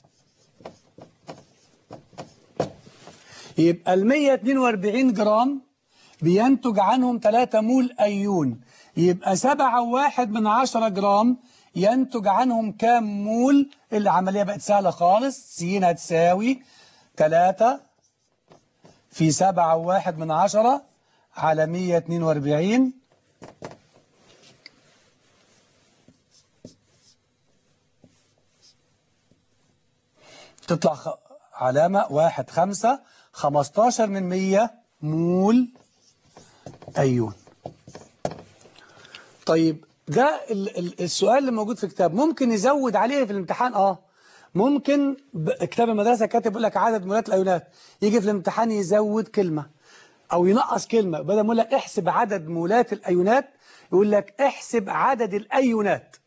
يبقى ال 142 جرام بينتج عنهم 3 مول ايون يبقى 7 واحد من 10 جرام ينتج عنهم كام مول العملية بقت سهلة خالص س هتساوي 3 في 7 واحد من 10 على 142 تطلع خ... علامة واحد خمسة خمستاشر من مية مول أيون طيب ده ال ال السؤال اللي موجود في الكتاب ممكن يزود عليه في الامتحان اه ممكن ب- كتاب المدرسة كاتب يقول لك عدد مولات الأيونات يجي في الامتحان يزود كلمة أو ينقص كلمة بدل ما يقول لك احسب عدد مولات الأيونات يقول لك احسب عدد الأيونات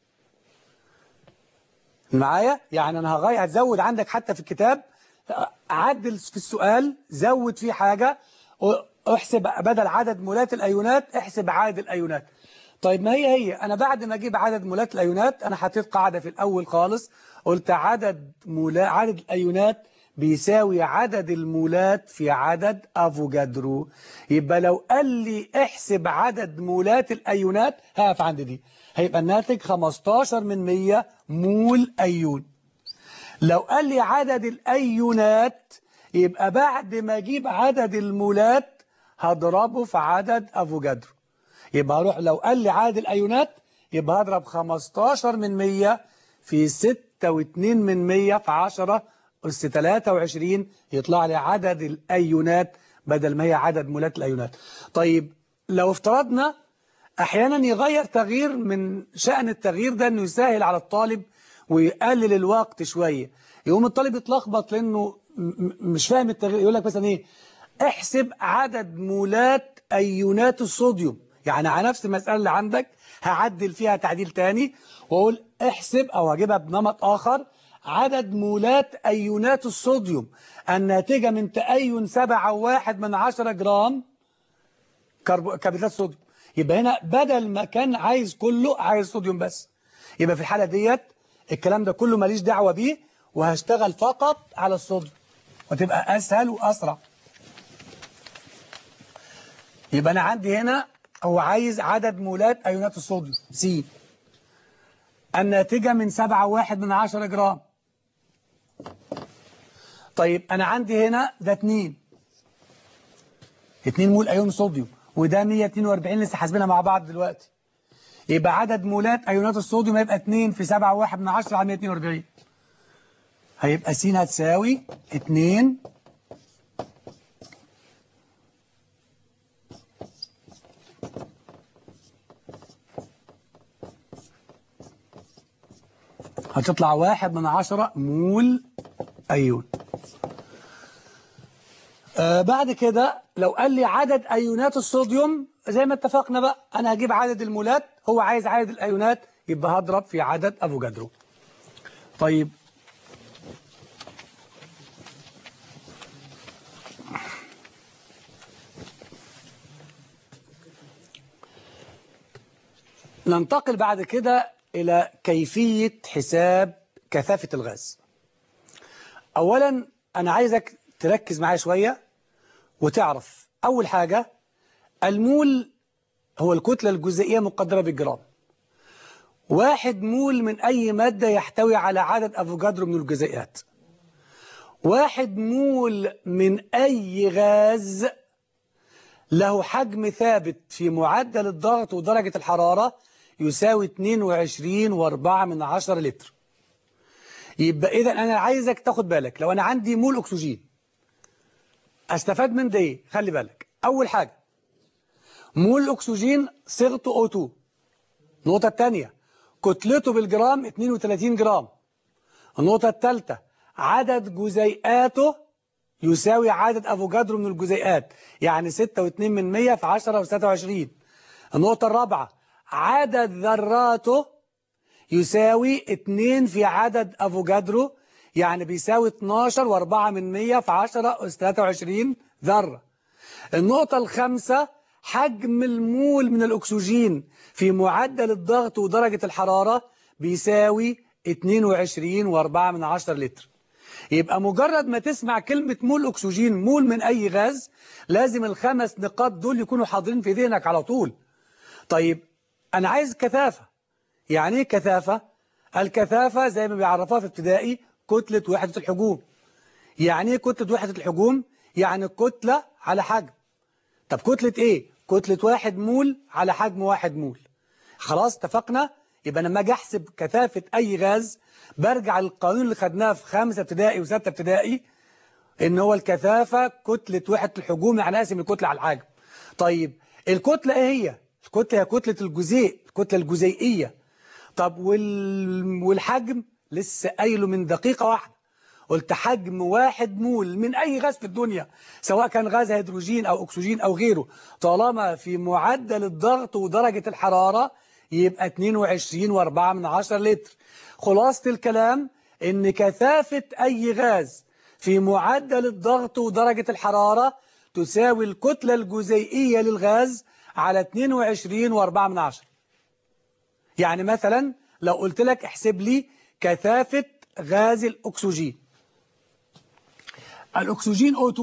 معايا يعني أنا هغير هتزود عندك حتى في الكتاب عدل في السؤال زود فيه حاجة احسب بدل عدد مولات الأيونات احسب عدد الأيونات طيب ما هي هي أنا بعد ما أجيب عدد مولات الأيونات أنا حطيت قاعدة في الأول خالص قلت عدد مولا عدد الأيونات بيساوي عدد المولات في عدد أفوجادرو يبقى لو قال لي احسب عدد مولات الأيونات هقف عند دي هيبقى الناتج 15 من 100 مول أيون لو قال لي عدد الأيونات يبقى بعد ما أجيب عدد المولات هضربه في عدد أفوجادرو يبقى هروح لو قال لي عدد الأيونات يبقى هضرب 15 من 100 في 6 و2 من 100 في 10 أس 23 يطلع لي عدد الأيونات بدل ما هي عدد مولات الأيونات طيب لو افترضنا أحيانا يغير تغيير من شأن التغيير ده أنه يسهل على الطالب ويقلل الوقت شوية يقوم الطالب يتلخبط لأنه م- م- مش فاهم التغيير يقول لك مثلا إيه احسب عدد مولات أيونات الصوديوم يعني على نفس المسألة اللي عندك هعدل فيها تعديل تاني وأقول احسب أو هجيبها بنمط آخر عدد مولات أيونات الصوديوم الناتجة من تأين سبعة واحد من عشرة جرام كربو... كبريتات صوديوم يبقى هنا بدل ما كان عايز كله عايز صوديوم بس يبقى في الحالة ديت الكلام ده كله ماليش دعوة بيه وهشتغل فقط على الصوديوم وتبقى أسهل وأسرع يبقى أنا عندي هنا هو عايز عدد مولات أيونات الصوديوم سي الناتجة من سبعة واحد من عشرة جرام طيب أنا عندي هنا ده اتنين اتنين مول أيون صوديوم وده 142 لسه حاسبينها مع بعض دلوقتي يبقى عدد مولات أيونات الصوديوم هيبقى 2 في 7 واحد من 10 على 142 هيبقى س هتساوي 2 هتطلع واحد من عشرة مول أيون آه بعد كده لو قال لي عدد أيونات الصوديوم زي ما اتفقنا بقى أنا هجيب عدد المولات هو عايز عدد الأيونات يبقى هضرب في عدد أفوجادرو طيب ننتقل بعد كده إلى كيفية حساب كثافة الغاز أولا أنا عايزك تركز معايا شوية وتعرف أول حاجة المول هو الكتلة الجزيئية مقدرة بالجرام واحد مول من أي مادة يحتوي على عدد أفوجادرو من الجزيئات واحد مول من أي غاز له حجم ثابت في معدل الضغط ودرجة الحرارة يساوي 22 و4 من 10 لتر يبقى إذا أنا عايزك تاخد بالك لو أنا عندي مول أكسجين استفاد من ده ايه خلي بالك أول حاجة مول الأكسجين صيغته O2 النقطة الثانية كتلته بالجرام 32 جرام النقطة الثالثة عدد جزيئاته يساوي عدد أفوجادرو من الجزيئات يعني 6 و2 من 100 في 10 و23 النقطة الرابعة عدد ذراته يساوي 2 في عدد أفوجادرو يعني بيساوي 12 و4 من 100 في 10 أس 23 ذرة النقطة الخامسة حجم المول من الأكسجين في معدل الضغط ودرجة الحرارة بيساوي 22 و4 من 10 لتر يبقى مجرد ما تسمع كلمة مول أكسجين مول من أي غاز لازم الخمس نقاط دول يكونوا حاضرين في ذهنك على طول طيب أنا عايز كثافة يعني إيه كثافة؟ الكثافة زي ما بيعرفوها في ابتدائي كتلة وحدة الحجوم يعني إيه كتلة وحدة الحجوم؟ يعني كتلة على حجم طب كتلة إيه؟ كتلة واحد مول على حجم واحد مول خلاص اتفقنا؟ يبقى لما أجي أحسب كثافة أي غاز برجع للقانون اللي خدناه في خمسة ابتدائي وستة ابتدائي ان هو الكثافة كتلة وحدة الحجوم يعني اقسم الكتلة على الحجم طيب الكتلة ايه هي الكتلة هي كتلة الجزيء الكتلة الجزيئية طب وال... والحجم لسه قايله من دقيقة واحدة قلت حجم واحد مول من أي غاز في الدنيا سواء كان غاز هيدروجين أو أكسجين أو غيره طالما في معدل الضغط ودرجة الحرارة يبقى 22 و4 من 10 لتر خلاصة الكلام إن كثافة أي غاز في معدل الضغط ودرجة الحرارة تساوي الكتلة الجزيئية للغاز على 22 و4 من 10 يعني مثلا لو قلت لك احسب لي كثافة غاز الأكسجين الأكسجين O2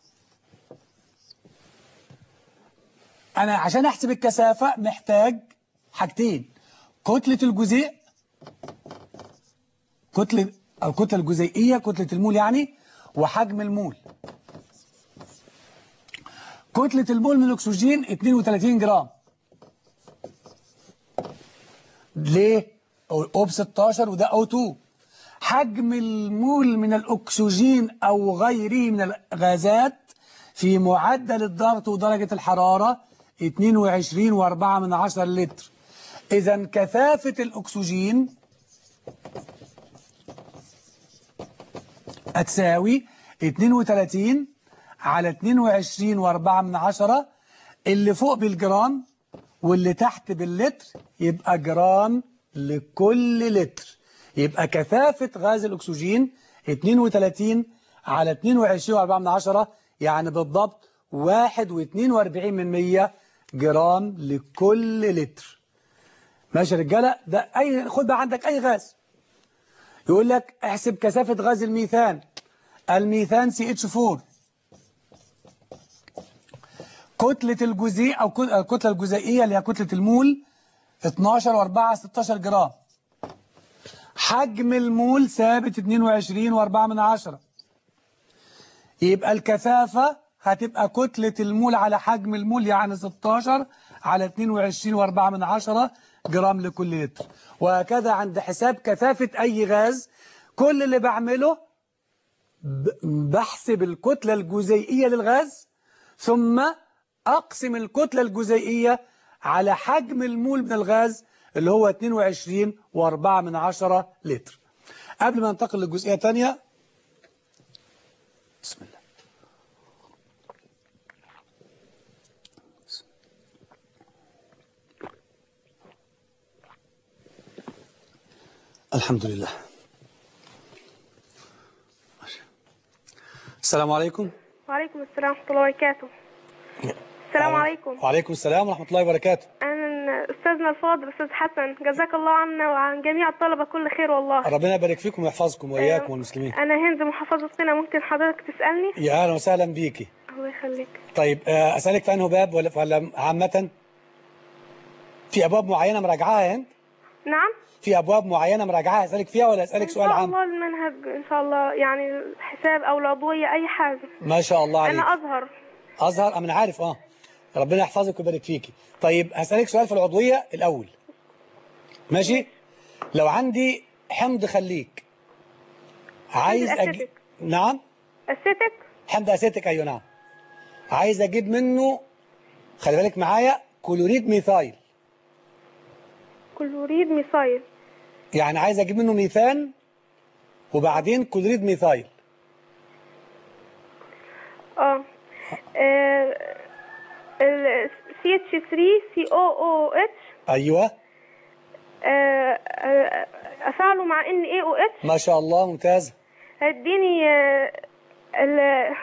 أنا عشان أحسب الكثافة محتاج حاجتين كتلة الجزيء كتلة أو كتلة الجزيئية كتلة المول يعني وحجم المول كتلة المول من الأكسجين 32 جرام ليه؟ O ب 16 وده O2 حجم المول من الأكسجين أو غيره من الغازات في معدل الضغط ودرجة الحرارة 22 و4 من 10 لتر إذا كثافة الأكسجين هتساوي 32 على 22 و4 من 10 اللي فوق بالجرام واللي تحت باللتر يبقى جرام لكل لتر يبقى كثافة غاز الأكسجين 32 على 22 و4 من 10 يعني بالضبط 1 و42 من 100 جرام لكل لتر ماشي يا رجالة ده أي خد بقى عندك أي غاز يقول لك احسب كثافة غاز الميثان الميثان CH4 كتلة الجزيء أو الكتلة الجزيئية اللي هي كتلة المول 12 و4 16 جرام حجم المول ثابت 22 و4 من 10 يبقى الكثافة هتبقى كتلة المول على حجم المول يعني 16 على 22 و4 من 10 جرام لكل لتر وهكذا عند حساب كثافة أي غاز كل اللي بعمله بحسب الكتلة الجزيئية للغاز ثم أقسم الكتلة الجزيئية على حجم المول من الغاز اللي هو 22 و4 من 10 لتر قبل ما ننتقل للجزئية تانية بسم الله الحمد لله السلام عليكم وعليكم السلام ورحمة الله وبركاته السلام عليكم وعليكم السلام ورحمة الله وبركاته أنا أستاذنا الفاضل أستاذ حسن جزاك الله عنا وعن جميع الطلبة كل خير والله ربنا يبارك فيكم ويحفظكم وإياكم والمسلمين أنا هند محافظة قنا ممكن حضرتك تسألني يا أهلا وسهلا بيكي الله يخليك طيب آه، أسألك في أنه باب ولا ولا عامة في أبواب معينة مراجعاها يا هند نعم في أبواب معينة مراجعاها أسألك فيها ولا أسألك إن سؤال شاء عام الله المنهج إن شاء الله يعني الحساب أو العضوية أي حاجة ما شاء الله عليك أنا أظهر أزهر أنا عارف أه ربنا يحفظك ويبارك فيكي طيب هسألك سؤال في العضوية الأول ماشي لو عندي حمض خليك عايز أج... الأسيتيك. نعم أستك حمض أسيتك أيوه نعم عايز أجيب منه خلي بالك معايا كلوريد ميثايل كلوريد ميثايل يعني عايز أجيب منه ميثان وبعدين كلوريد ميثايل اه ال CH3COOH أيوه آه، آه، أفعله مع NaOH ما شاء الله ممتاز هيديني آه، ال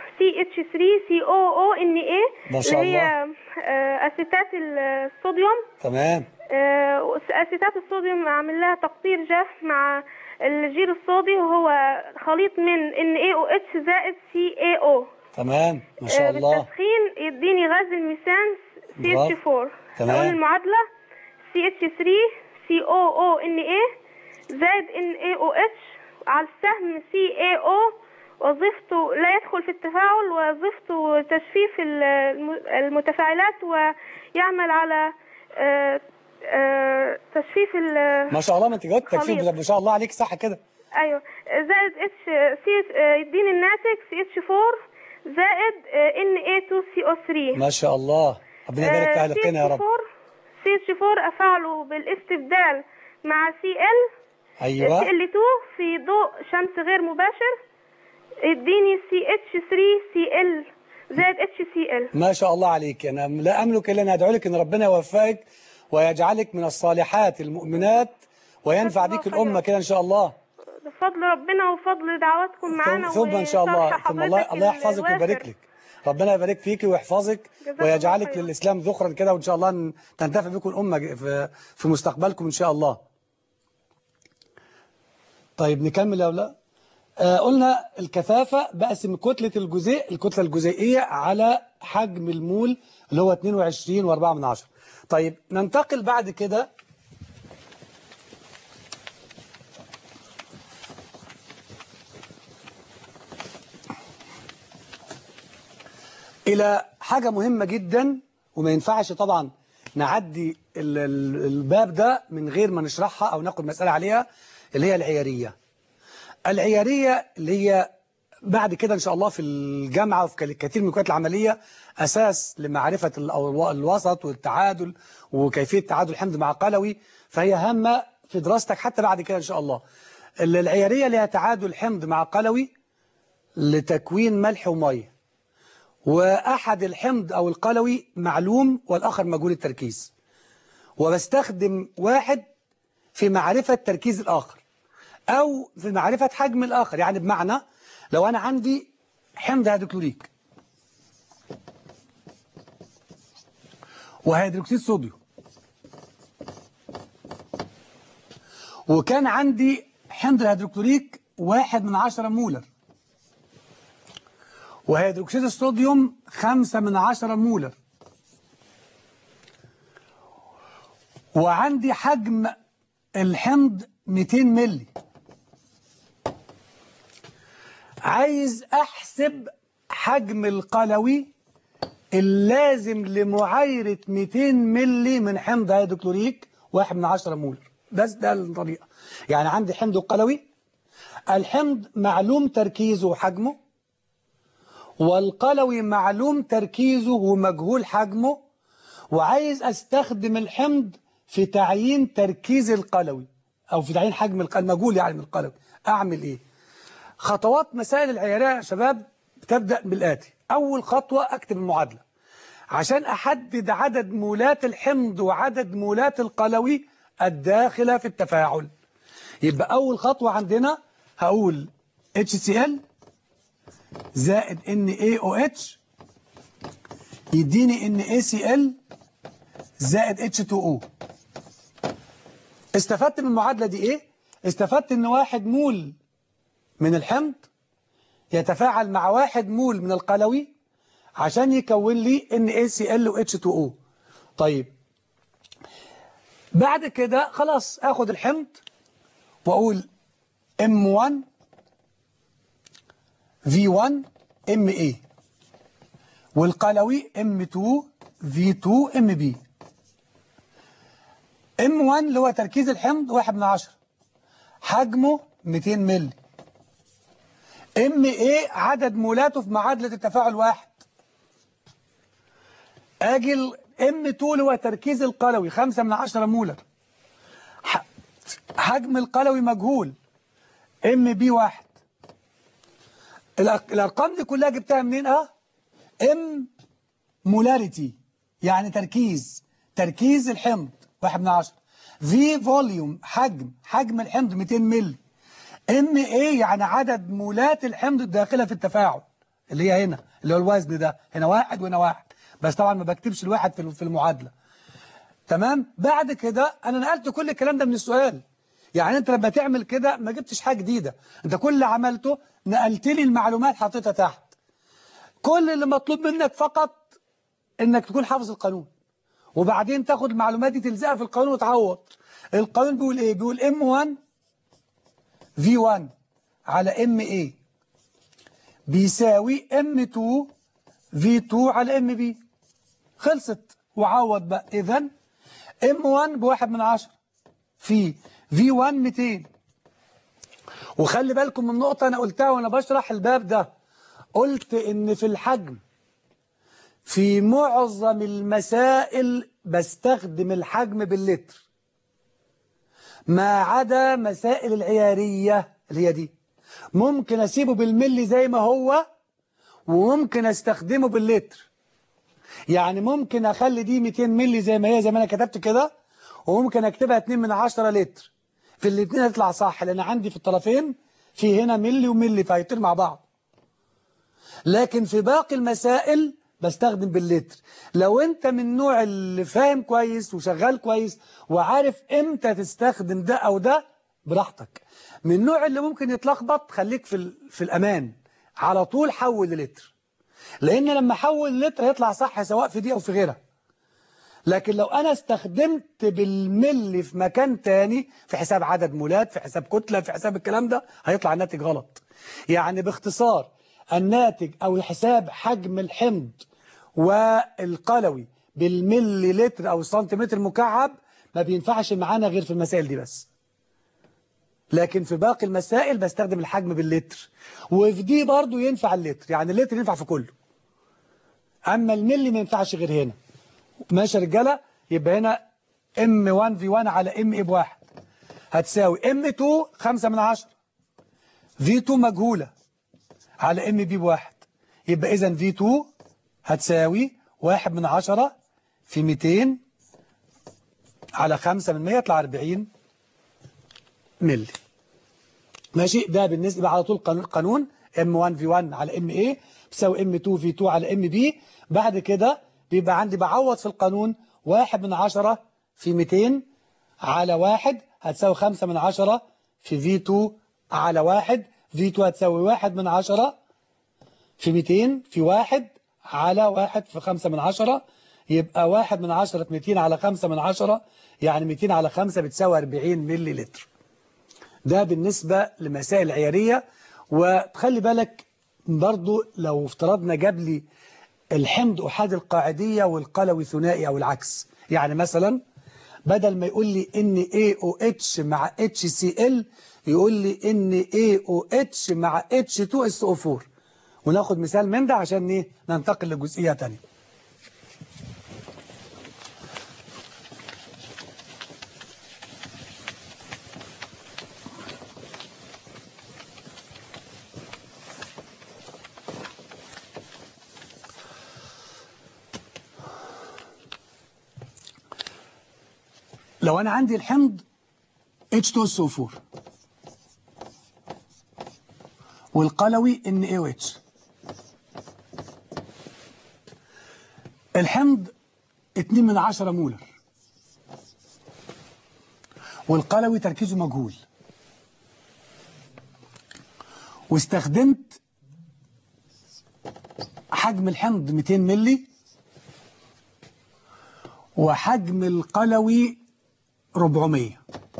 CH3COONA ما شاء اللي هي آه، أسيتات الصوديوم تمام آه، أسيتات الصوديوم أعمل لها تقطير جاف مع الجير الصودي وهو خليط من NaOH زائد CaO تمام ما شاء آه، الله بالتسخين يديني غاز الميثان CH4 تمام. أقول المعادلة CH3 COONA زائد NaOH على السهم CaO وظيفته لا يدخل في التفاعل وظيفته تجفيف الم- المتفاعلات ويعمل على آه، آه، تجفيف ال ما شاء الله ما انت جاوبت تكفير خليط. ما شاء الله عليك صح كده ايوه زائد اتش سي آه، يديني الناتج سي اتش 4 زائد ان اي 2 سي او 3 ما شاء الله ربنا يبارك في اهل القنا يا رب سي اتش 4 افعله بالاستبدال مع سي ال سي ايوه ال 2 في ضوء شمس غير مباشر يديني سي اتش 3 سي ال زائد اتش سي ال ما شاء الله عليك انا لا املك الا ان ادعو لك ان ربنا يوفقك ويجعلك من الصالحات المؤمنات وينفع جزاك بك الله الامه خير. كده ان شاء الله بفضل ربنا وفضل دعواتكم معانا ثم ثم ان شاء الله وشرح ثم الله حضرتك الله يحفظك الوافر. ويبارك لك ربنا يبارك فيك ويحفظك جزاك الله ويجعلك خير. للاسلام ذخرا كده وان شاء الله ن- تنتفع بكم الامه في في مستقبلكم ان شاء الله طيب نكمل يا اولاد آه قلنا الكثافه بقسم كتله الجزيء الكتله الجزيئيه على حجم المول اللي هو 22 و4 من عشرة طيب ننتقل بعد كده إلى حاجة مهمة جدا وما ينفعش طبعا نعدي ال- ال- الباب ده من غير ما نشرحها أو ناخد مسألة عليها اللي هي العيارية العيارية اللي هي بعد كده إن شاء الله في الجامعة وفي كل- كثير من الكليات العملية أساس لمعرفة ال- أو الو- الوسط والتعادل وكيفية تعادل الحمض مع قلوي فهي هامة في دراستك حتى بعد كده إن شاء الله ال- العيارية اللي هي تعادل حمض مع قلوي لتكوين ملح وميه وأحد الحمض أو القلوي معلوم والآخر مجهول التركيز وبستخدم واحد في معرفة تركيز الآخر أو في معرفة حجم الآخر يعني بمعنى لو أنا عندي حمض هيدروكلوريك وهيدروكسيد صوديوم وكان عندي حمض الهيدروكلوريك واحد من عشرة مولر وهيدروكسيد الصوديوم خمسة من عشرة مولر وعندي حجم الحمض 200 ملي عايز أحسب حجم القلوي اللازم لمعايرة 200 ملي من حمض هيدروكلوريك واحد من عشرة مولر بس ده الطريقة يعني عندي حمض قلوي الحمض معلوم تركيزه وحجمه والقلوي معلوم تركيزه ومجهول حجمه وعايز استخدم الحمض في تعيين تركيز القلوي او في تعيين حجم الق- المجهول يعني من القلوي اعمل ايه خطوات مسائل العيارية يا شباب بتبدأ بالآتي أول خطوة أكتب المعادلة عشان أحدد عدد مولات الحمض وعدد مولات القلوي الداخلة في التفاعل يبقى أول خطوة عندنا هقول HCl زائد NaOH يديني NaCl زائد H2O استفدت من المعادلة دي ايه؟ استفدت ان واحد مول من الحمض يتفاعل مع واحد مول من القلوي عشان يكون لي NaCl و H2O طيب بعد كده خلاص اخد الحمض واقول M1 V1 MA والقلوي M2 V2 MB M1 اللي هو تركيز الحمض واحد من عشرة حجمه 200 ملي ام ايه عدد مولاته في معادلة التفاعل واحد اجي ام 2 اللي هو تركيز القلوي 5 من 10 مولر ح- حجم القلوي مجهول ام بي واحد الأر- الارقام دي كلها جبتها منين اه ام مولاريتي يعني تركيز تركيز الحمض واحد من عشرة في فوليوم حجم حجم الحمض 200 ملي ام ايه يعني عدد مولات الحمض الداخله في التفاعل اللي هي هنا اللي هو الوزن ده هنا واحد وهنا واحد بس طبعا ما بكتبش الواحد في في المعادله تمام بعد كده انا نقلت كل الكلام ده من السؤال يعني انت لما تعمل كده ما جبتش حاجه جديده انت كل اللي عملته نقلت لي المعلومات حطيتها تحت كل اللي مطلوب منك فقط انك تكون حافظ القانون وبعدين تاخد المعلومات دي تلزقها في القانون وتعوض القانون بيقول ايه بيقول M1 V1 على MA بيساوي M2 V2 على MB خلصت وعوض بقى اذا ام 1 بواحد من عشرة في في 1 200 وخلي بالكم من نقطة أنا قلتها وأنا بشرح الباب ده قلت إن في الحجم في معظم المسائل بستخدم الحجم باللتر ما عدا مسائل العيارية اللي هي دي ممكن أسيبه بالملي زي ما هو وممكن أستخدمه باللتر يعني ممكن أخلي دي 200 ملي زي ما هي زي ما أنا كتبت كده وممكن أكتبها 2 من 10 لتر في الاثنين هتطلع صح لأن عندي في الطرفين في هنا ملي وملي فهيطير مع بعض لكن في باقي المسائل بستخدم باللتر لو انت من النوع اللي فاهم كويس وشغال كويس وعارف امتى تستخدم ده او ده براحتك من النوع اللي ممكن يتلخبط خليك في, ال- في الامان على طول حول للتر لان لما احول لتر هيطلع صح سواء في دي او في غيرها لكن لو انا استخدمت بالملي في مكان تاني في حساب عدد مولات في حساب كتلة في حساب الكلام ده هيطلع الناتج غلط يعني باختصار الناتج او حساب حجم الحمض والقلوي بالملي لتر او السنتيمتر مكعب ما بينفعش معانا غير في المسائل دي بس لكن في باقي المسائل بستخدم الحجم باللتر وفي دي برضو ينفع اللتر يعني اللتر ينفع في كله اما الملي ما ينفعش غير هنا ماشي يا رجاله يبقى هنا ام 1 في 1 على ام اي بواحد هتساوي ام 2 5 من 10 في 2 مجهوله على ام بي بواحد يبقى اذا في 2 هتساوي 1 من 10 في 200 على 5 من 100 يطلع 40 ملي ماشي ده بالنسبة على طول قانون- قانون M1 V1 على MA بيساوي M2 V2 على MB بعد كده بيبقى عندي بعوض في القانون واحد من عشرة في 200 على واحد هتساوي خمسة من عشرة في V2 على واحد V2 هتساوي واحد من عشرة في 200 في واحد على واحد في خمسة من عشرة يبقى واحد من عشرة في 200 على خمسة من عشرة يعني 200 على خمسة بتساوي 40 ملي لتر ده بالنسبة لمسائل عيارية وتخلي بالك برضو لو افترضنا جاب لي الحمض أحاد القاعدية والقلوي ثنائي أو العكس يعني مثلا بدل ما يقول لي ان AOH مع HCl يقول لي ان AOH مع H2SO4 وناخد مثال من ده عشان ايه ننتقل لجزئية تانية لو أنا عندي الحمض H2SO4 والقلوي NaOH الحمض 2 من 10 مولر والقلوي تركيزه مجهول واستخدمت حجم الحمض 200 ملي وحجم القلوي 400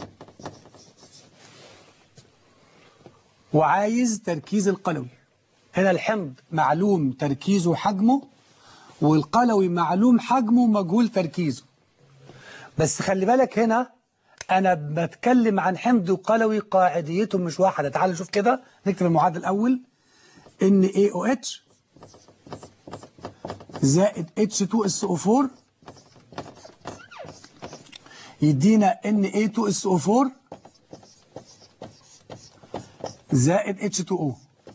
وعايز تركيز القلوي هنا الحمض معلوم تركيزه وحجمه والقلوي معلوم حجمه ومجهول تركيزه بس خلي بالك هنا أنا بتكلم عن حمض وقلوي قاعديتهم مش واحدة تعال نشوف كده نكتب المعادلة الأول ان AOH زائد H2SO4 يدينا Na2SO4 زائد H2O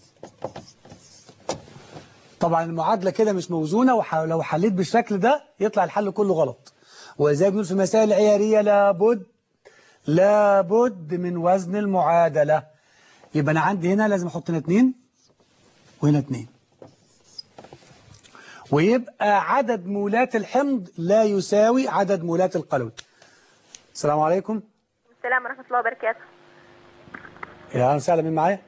طبعا المعادلة كده مش موزونة ولو حليت بالشكل ده يطلع الحل كله غلط وزي بنقول في المسائل العيارية لابد لابد من وزن المعادلة يبقى أنا عندي هنا لازم أحط هنا اتنين وهنا اتنين ويبقى عدد مولات الحمض لا يساوي عدد مولات القلوي السلام عليكم السلام ورحمة الله وبركاته يا اهلا وسهلا مين معايا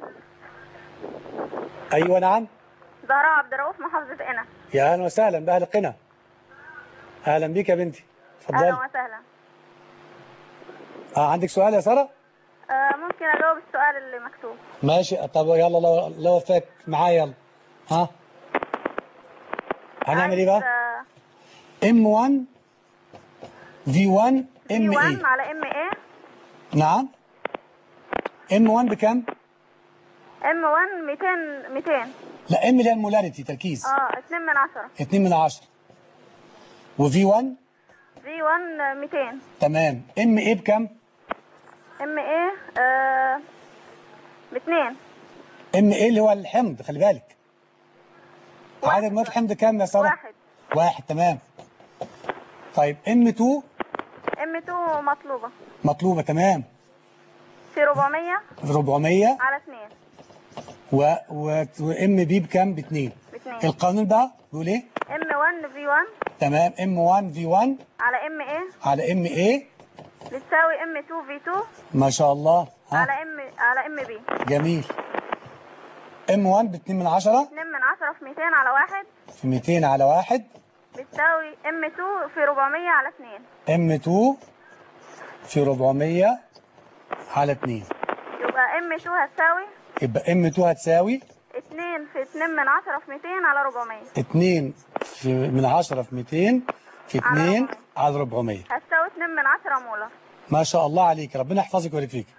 ايوه نعم زهراء عبد الرؤوف محافظة قنا يا اهلا وسهلا باهل قنا اهلا بيك يا بنتي اتفضلي أهلا وسهلا اه عندك سؤال يا ساره آه ممكن أجاوب السؤال اللي مكتوب ماشي طب يلا الله الله وفقك معايا يلا ها هنعمل ايه بقى عايز، آه، ام 1 في 1 في ام 1 اي على ام ايه نعم ام 1 بكام ام 1 200 200 لا ام اللي هي المولاريتي تركيز اه 2 من 10 2 من 10 وفي 1 في 1 200 تمام ام ايه بكام ام ايه آه ب 2 ام ايه اللي هو الحمض خلي بالك عدد مواد الحمض كام يا ساره واحد واحد تمام طيب ام 2 ام 2 مطلوبة مطلوبه تمام في 400 400 على 2 و و وام بي بكام ب 2 ب 2 القانون بقى بيقول ايه ام 1 في 1 تمام ام 1 في 1 على ام ايه على ام ايه بتساوي ام 2 في 2 ما شاء الله على ها ام على ام بي جميل ام 1 ب 2 من 10 2 من 10 في 200 على 1 في 200 على 1 بتساوي ام 2 في 400 على 2 ام 2 في 400 على 2 يبقى ام 2 هتساوي يبقى ام 2 هتساوي 2 في 2 من 10 في 200 على 400 2 في من 10 في 200 في 2 على 400 هتساوي 2 من 10 مولر ما شاء الله عليك ربنا يحفظك ويبارك فيك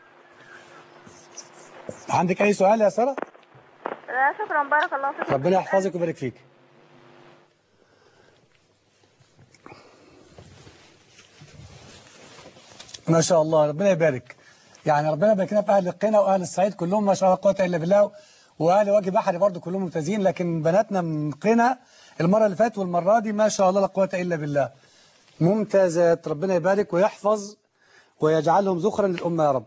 عندك اي سؤال يا ساره لا شكرا بارك الله فيك ربنا يحفظك ويبارك فيك ما شاء الله ربنا يبارك يعني ربنا يبارك لنا في اهل القنا واهل الصعيد كلهم ما شاء الله قوه الا بالله واهل وجه بحري برضه كلهم ممتازين لكن بناتنا من قنا المره اللي فاتت والمره دي ما شاء الله لا قوه الا بالله ممتازات ربنا يبارك ويحفظ ويجعلهم ذخرا للامه يا رب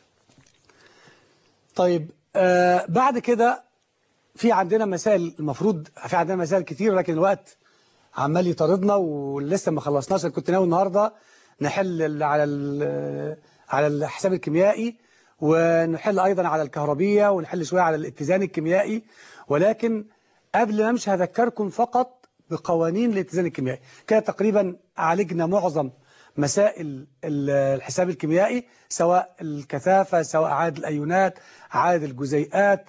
طيب آه بعد كده في عندنا مسائل المفروض في عندنا مسائل كتير لكن الوقت عمال يطاردنا ولسه ما خلصناش أنا كنت ناوي النهارده نحل ال- على ال- على الحساب الكيميائي ونحل ايضا على الكهربيه ونحل شويه على الاتزان الكيميائي ولكن قبل ما امشي هذكركم فقط بقوانين الاتزان الكيميائي كده تقريبا عالجنا معظم مسائل ال- الحساب الكيميائي سواء الكثافه سواء عدد الايونات عدد الجزيئات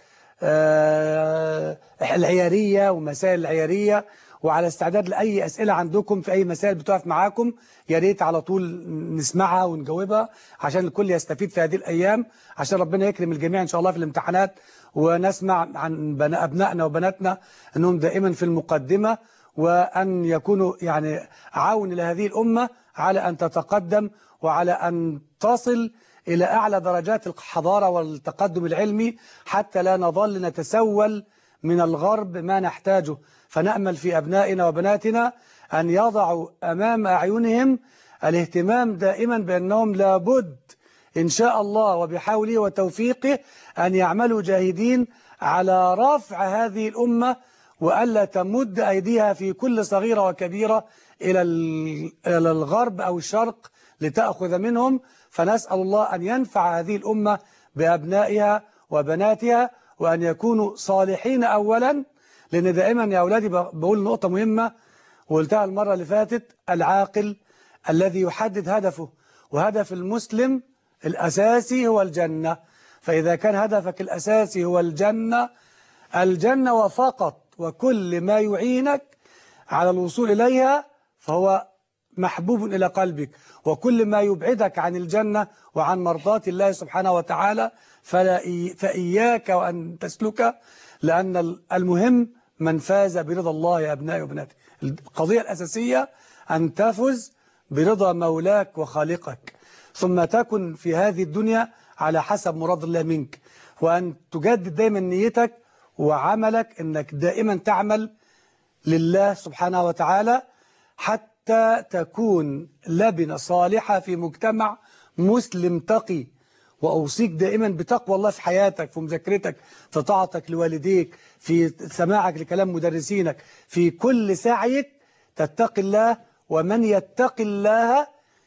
آه، العيارية ومسائل العيارية وعلى استعداد لأي أسئلة عندكم في أي مسائل بتقف معاكم يا ريت على طول نسمعها ونجاوبها عشان الكل يستفيد في هذه الأيام عشان ربنا يكرم الجميع إن شاء الله في الامتحانات ونسمع عن بنا- أبنائنا وبناتنا أنهم دائما في المقدمة وأن يكونوا يعني عون لهذه الأمة على أن تتقدم وعلى أن تصل إلى أعلى درجات الحضارة والتقدم العلمي حتى لا نظل نتسول من الغرب ما نحتاجه فنأمل في أبنائنا وبناتنا أن يضعوا أمام أعينهم الاهتمام دائما بأنهم لابد إن شاء الله وبحوله وتوفيقه أن يعملوا جاهدين على رفع هذه الأمة وألا تمد أيديها في كل صغيرة وكبيرة إلى ال- إلى الغرب أو الشرق لتأخذ منهم فنسأل الله أن ينفع هذه الأمة بأبنائها وبناتها وأن يكونوا صالحين أولا لأن دائما يا أولادي ب- بقول نقطة مهمة وقلتها المرة اللي فاتت العاقل الذي يحدد هدفه وهدف المسلم الأساسي هو الجنة فإذا كان هدفك الأساسي هو الجنة الجنة وفقط وكل ما يعينك على الوصول إليها فهو محبوب إلى قلبك وكل ما يبعدك عن الجنة وعن مرضاة الله سبحانه وتعالى فلا إي- فإياك وأن تسلك لأن المهم من فاز برضا الله يا أبنائي وبناتي القضية الأساسية أن تفز برضا مولاك وخالقك ثم تكن في هذه الدنيا على حسب مراد الله منك وأن تجدد دايما نيتك وعملك أنك دائما تعمل لله سبحانه وتعالى حتى تكون لبنة صالحة في مجتمع مسلم تقي وأوصيك دائما بتقوى الله في حياتك في مذاكرتك في طاعتك لوالديك في سماعك لكلام مدرسينك في كل سعيك تتقي الله ومن يتق الله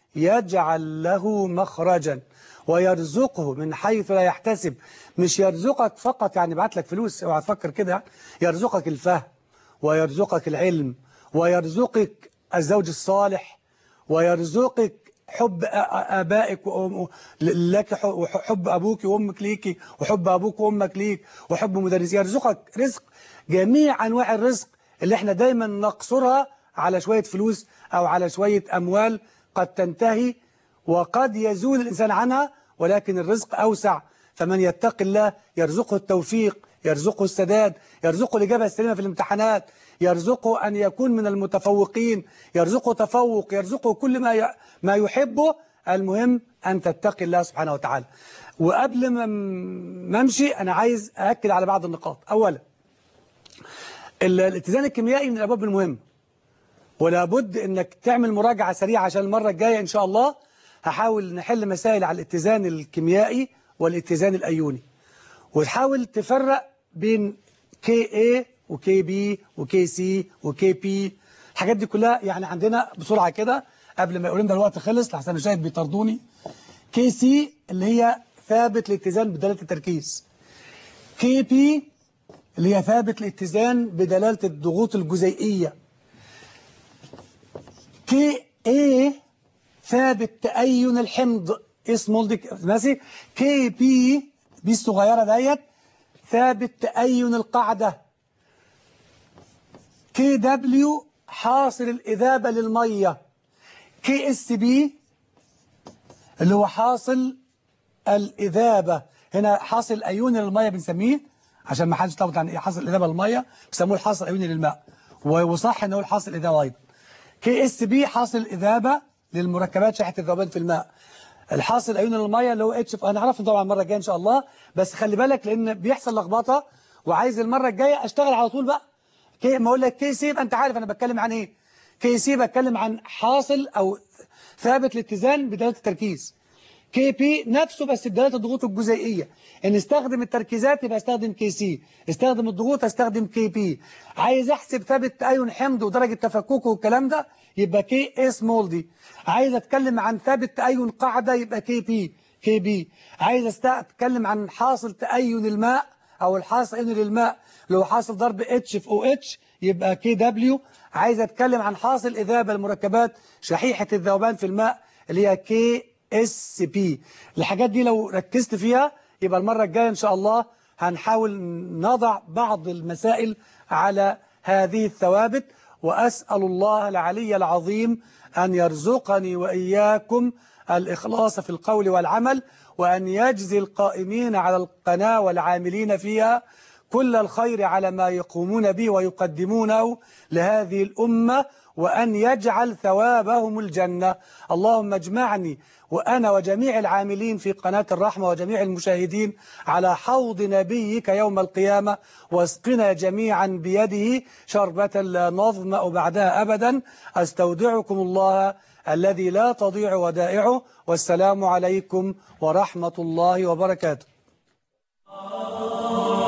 يجعل له مخرجا ويرزقه من حيث لا يحتسب مش يرزقك فقط يعني يبعت لك فلوس اوعى تفكر كده يعني. يرزقك الفهم ويرزقك العلم ويرزقك الزوج الصالح ويرزقك حب آ- آ- آبائك وأم- لك ح- وحب أبوك وأمك ليكي وحب أبوك وأمك ليك وحب مدرسي يرزقك رزق جميع أنواع الرزق اللي احنا دايما نقصرها على شوية فلوس أو على شوية أموال قد تنتهي وقد يزول الإنسان عنها ولكن الرزق أوسع فمن يتق الله يرزقه التوفيق يرزقه السداد يرزقه الإجابة السليمة في الامتحانات يرزقه أن يكون من المتفوقين يرزقه تفوق يرزقه كل ما ي- ما يحبه المهم أن تتقي الله سبحانه وتعالى وقبل ما ما امشي أنا عايز أأكد على بعض النقاط أولا ال- الاتزان الكيميائي من الأبواب المهمة ولا بد انك تعمل مراجعة سريعة عشان المرة الجاية ان شاء الله هحاول نحل مسائل على الاتزان الكيميائي والاتزان الايوني وتحاول تفرق بين كي اي وكي بي وكي سي وكي بي الحاجات دي كلها يعني عندنا بسرعة كده قبل ما يقولوا لنا الوقت خلص لحسن شايف بيطردوني كي سي اللي هي ثابت الاتزان بدلالة التركيز كي بي اللي هي ثابت الاتزان بدلالة الضغوط الجزيئية كي اي ثابت تأين الحمض اسمه دي ماشي كي بي بي الصغيرة ديت ثابت تأين القاعدة كي دبليو حاصل الإذابة للمية كي اس بي اللي هو حاصل الإذابة هنا حاصل أيون للمية بنسميه عشان ما حدش يتلخبط عن ايه حاصل الإذابة للمية بيسموه الحاصل أيوني للماء وصح ان هو الحاصل الإذابة أيضا كي اس بي حاصل إذابة للمركبات شحة الذوبان في الماء الحاصل أيون المية اللي هو اتش هنعرفه طبعا المرة الجاية إن شاء الله بس خلي بالك لأن بيحصل لخبطة وعايز المرة الجاية أشتغل على طول بقى كي ما أقول لك كي سي يبقى أنت عارف أنا بتكلم عن إيه كي سي بتكلم عن حاصل أو ثابت الاتزان بدلالة التركيز كي بي نفسه بس بدلالة الضغوط الجزيئية ان استخدم التركيزات يبقى استخدم كي سي استخدم الضغوط استخدم كي بي عايز احسب ثابت تأين حمض ودرجة تفككه والكلام ده يبقى كي اس مولدي عايز اتكلم عن ثابت تأين قاعدة يبقى كي بي كي بي عايز است- اتكلم عن حاصل تأين الماء او الحاصل تأين للماء لو حاصل ضرب اتش في او اتش يبقى كي دبليو عايز اتكلم عن حاصل اذابه المركبات شحيحه الذوبان في الماء اللي هي كي اس بي الحاجات دي لو ركزت فيها يبقى المره الجايه ان شاء الله هنحاول نضع بعض المسائل على هذه الثوابت واسال الله العلي العظيم ان يرزقني واياكم الإخلاص في القول والعمل وأن يجزي القائمين على القناة والعاملين فيها كل الخير على ما يقومون به ويقدمونه لهذه الأمة وأن يجعل ثوابهم الجنة اللهم اجمعني وأنا وجميع العاملين في قناة الرحمة وجميع المشاهدين على حوض نبيك يوم القيامة واسقنا جميعا بيده شربة لا نظمأ بعدها أبدا أستودعكم الله الذي لا تضيع ودائعه والسلام عليكم ورحمة الله وبركاته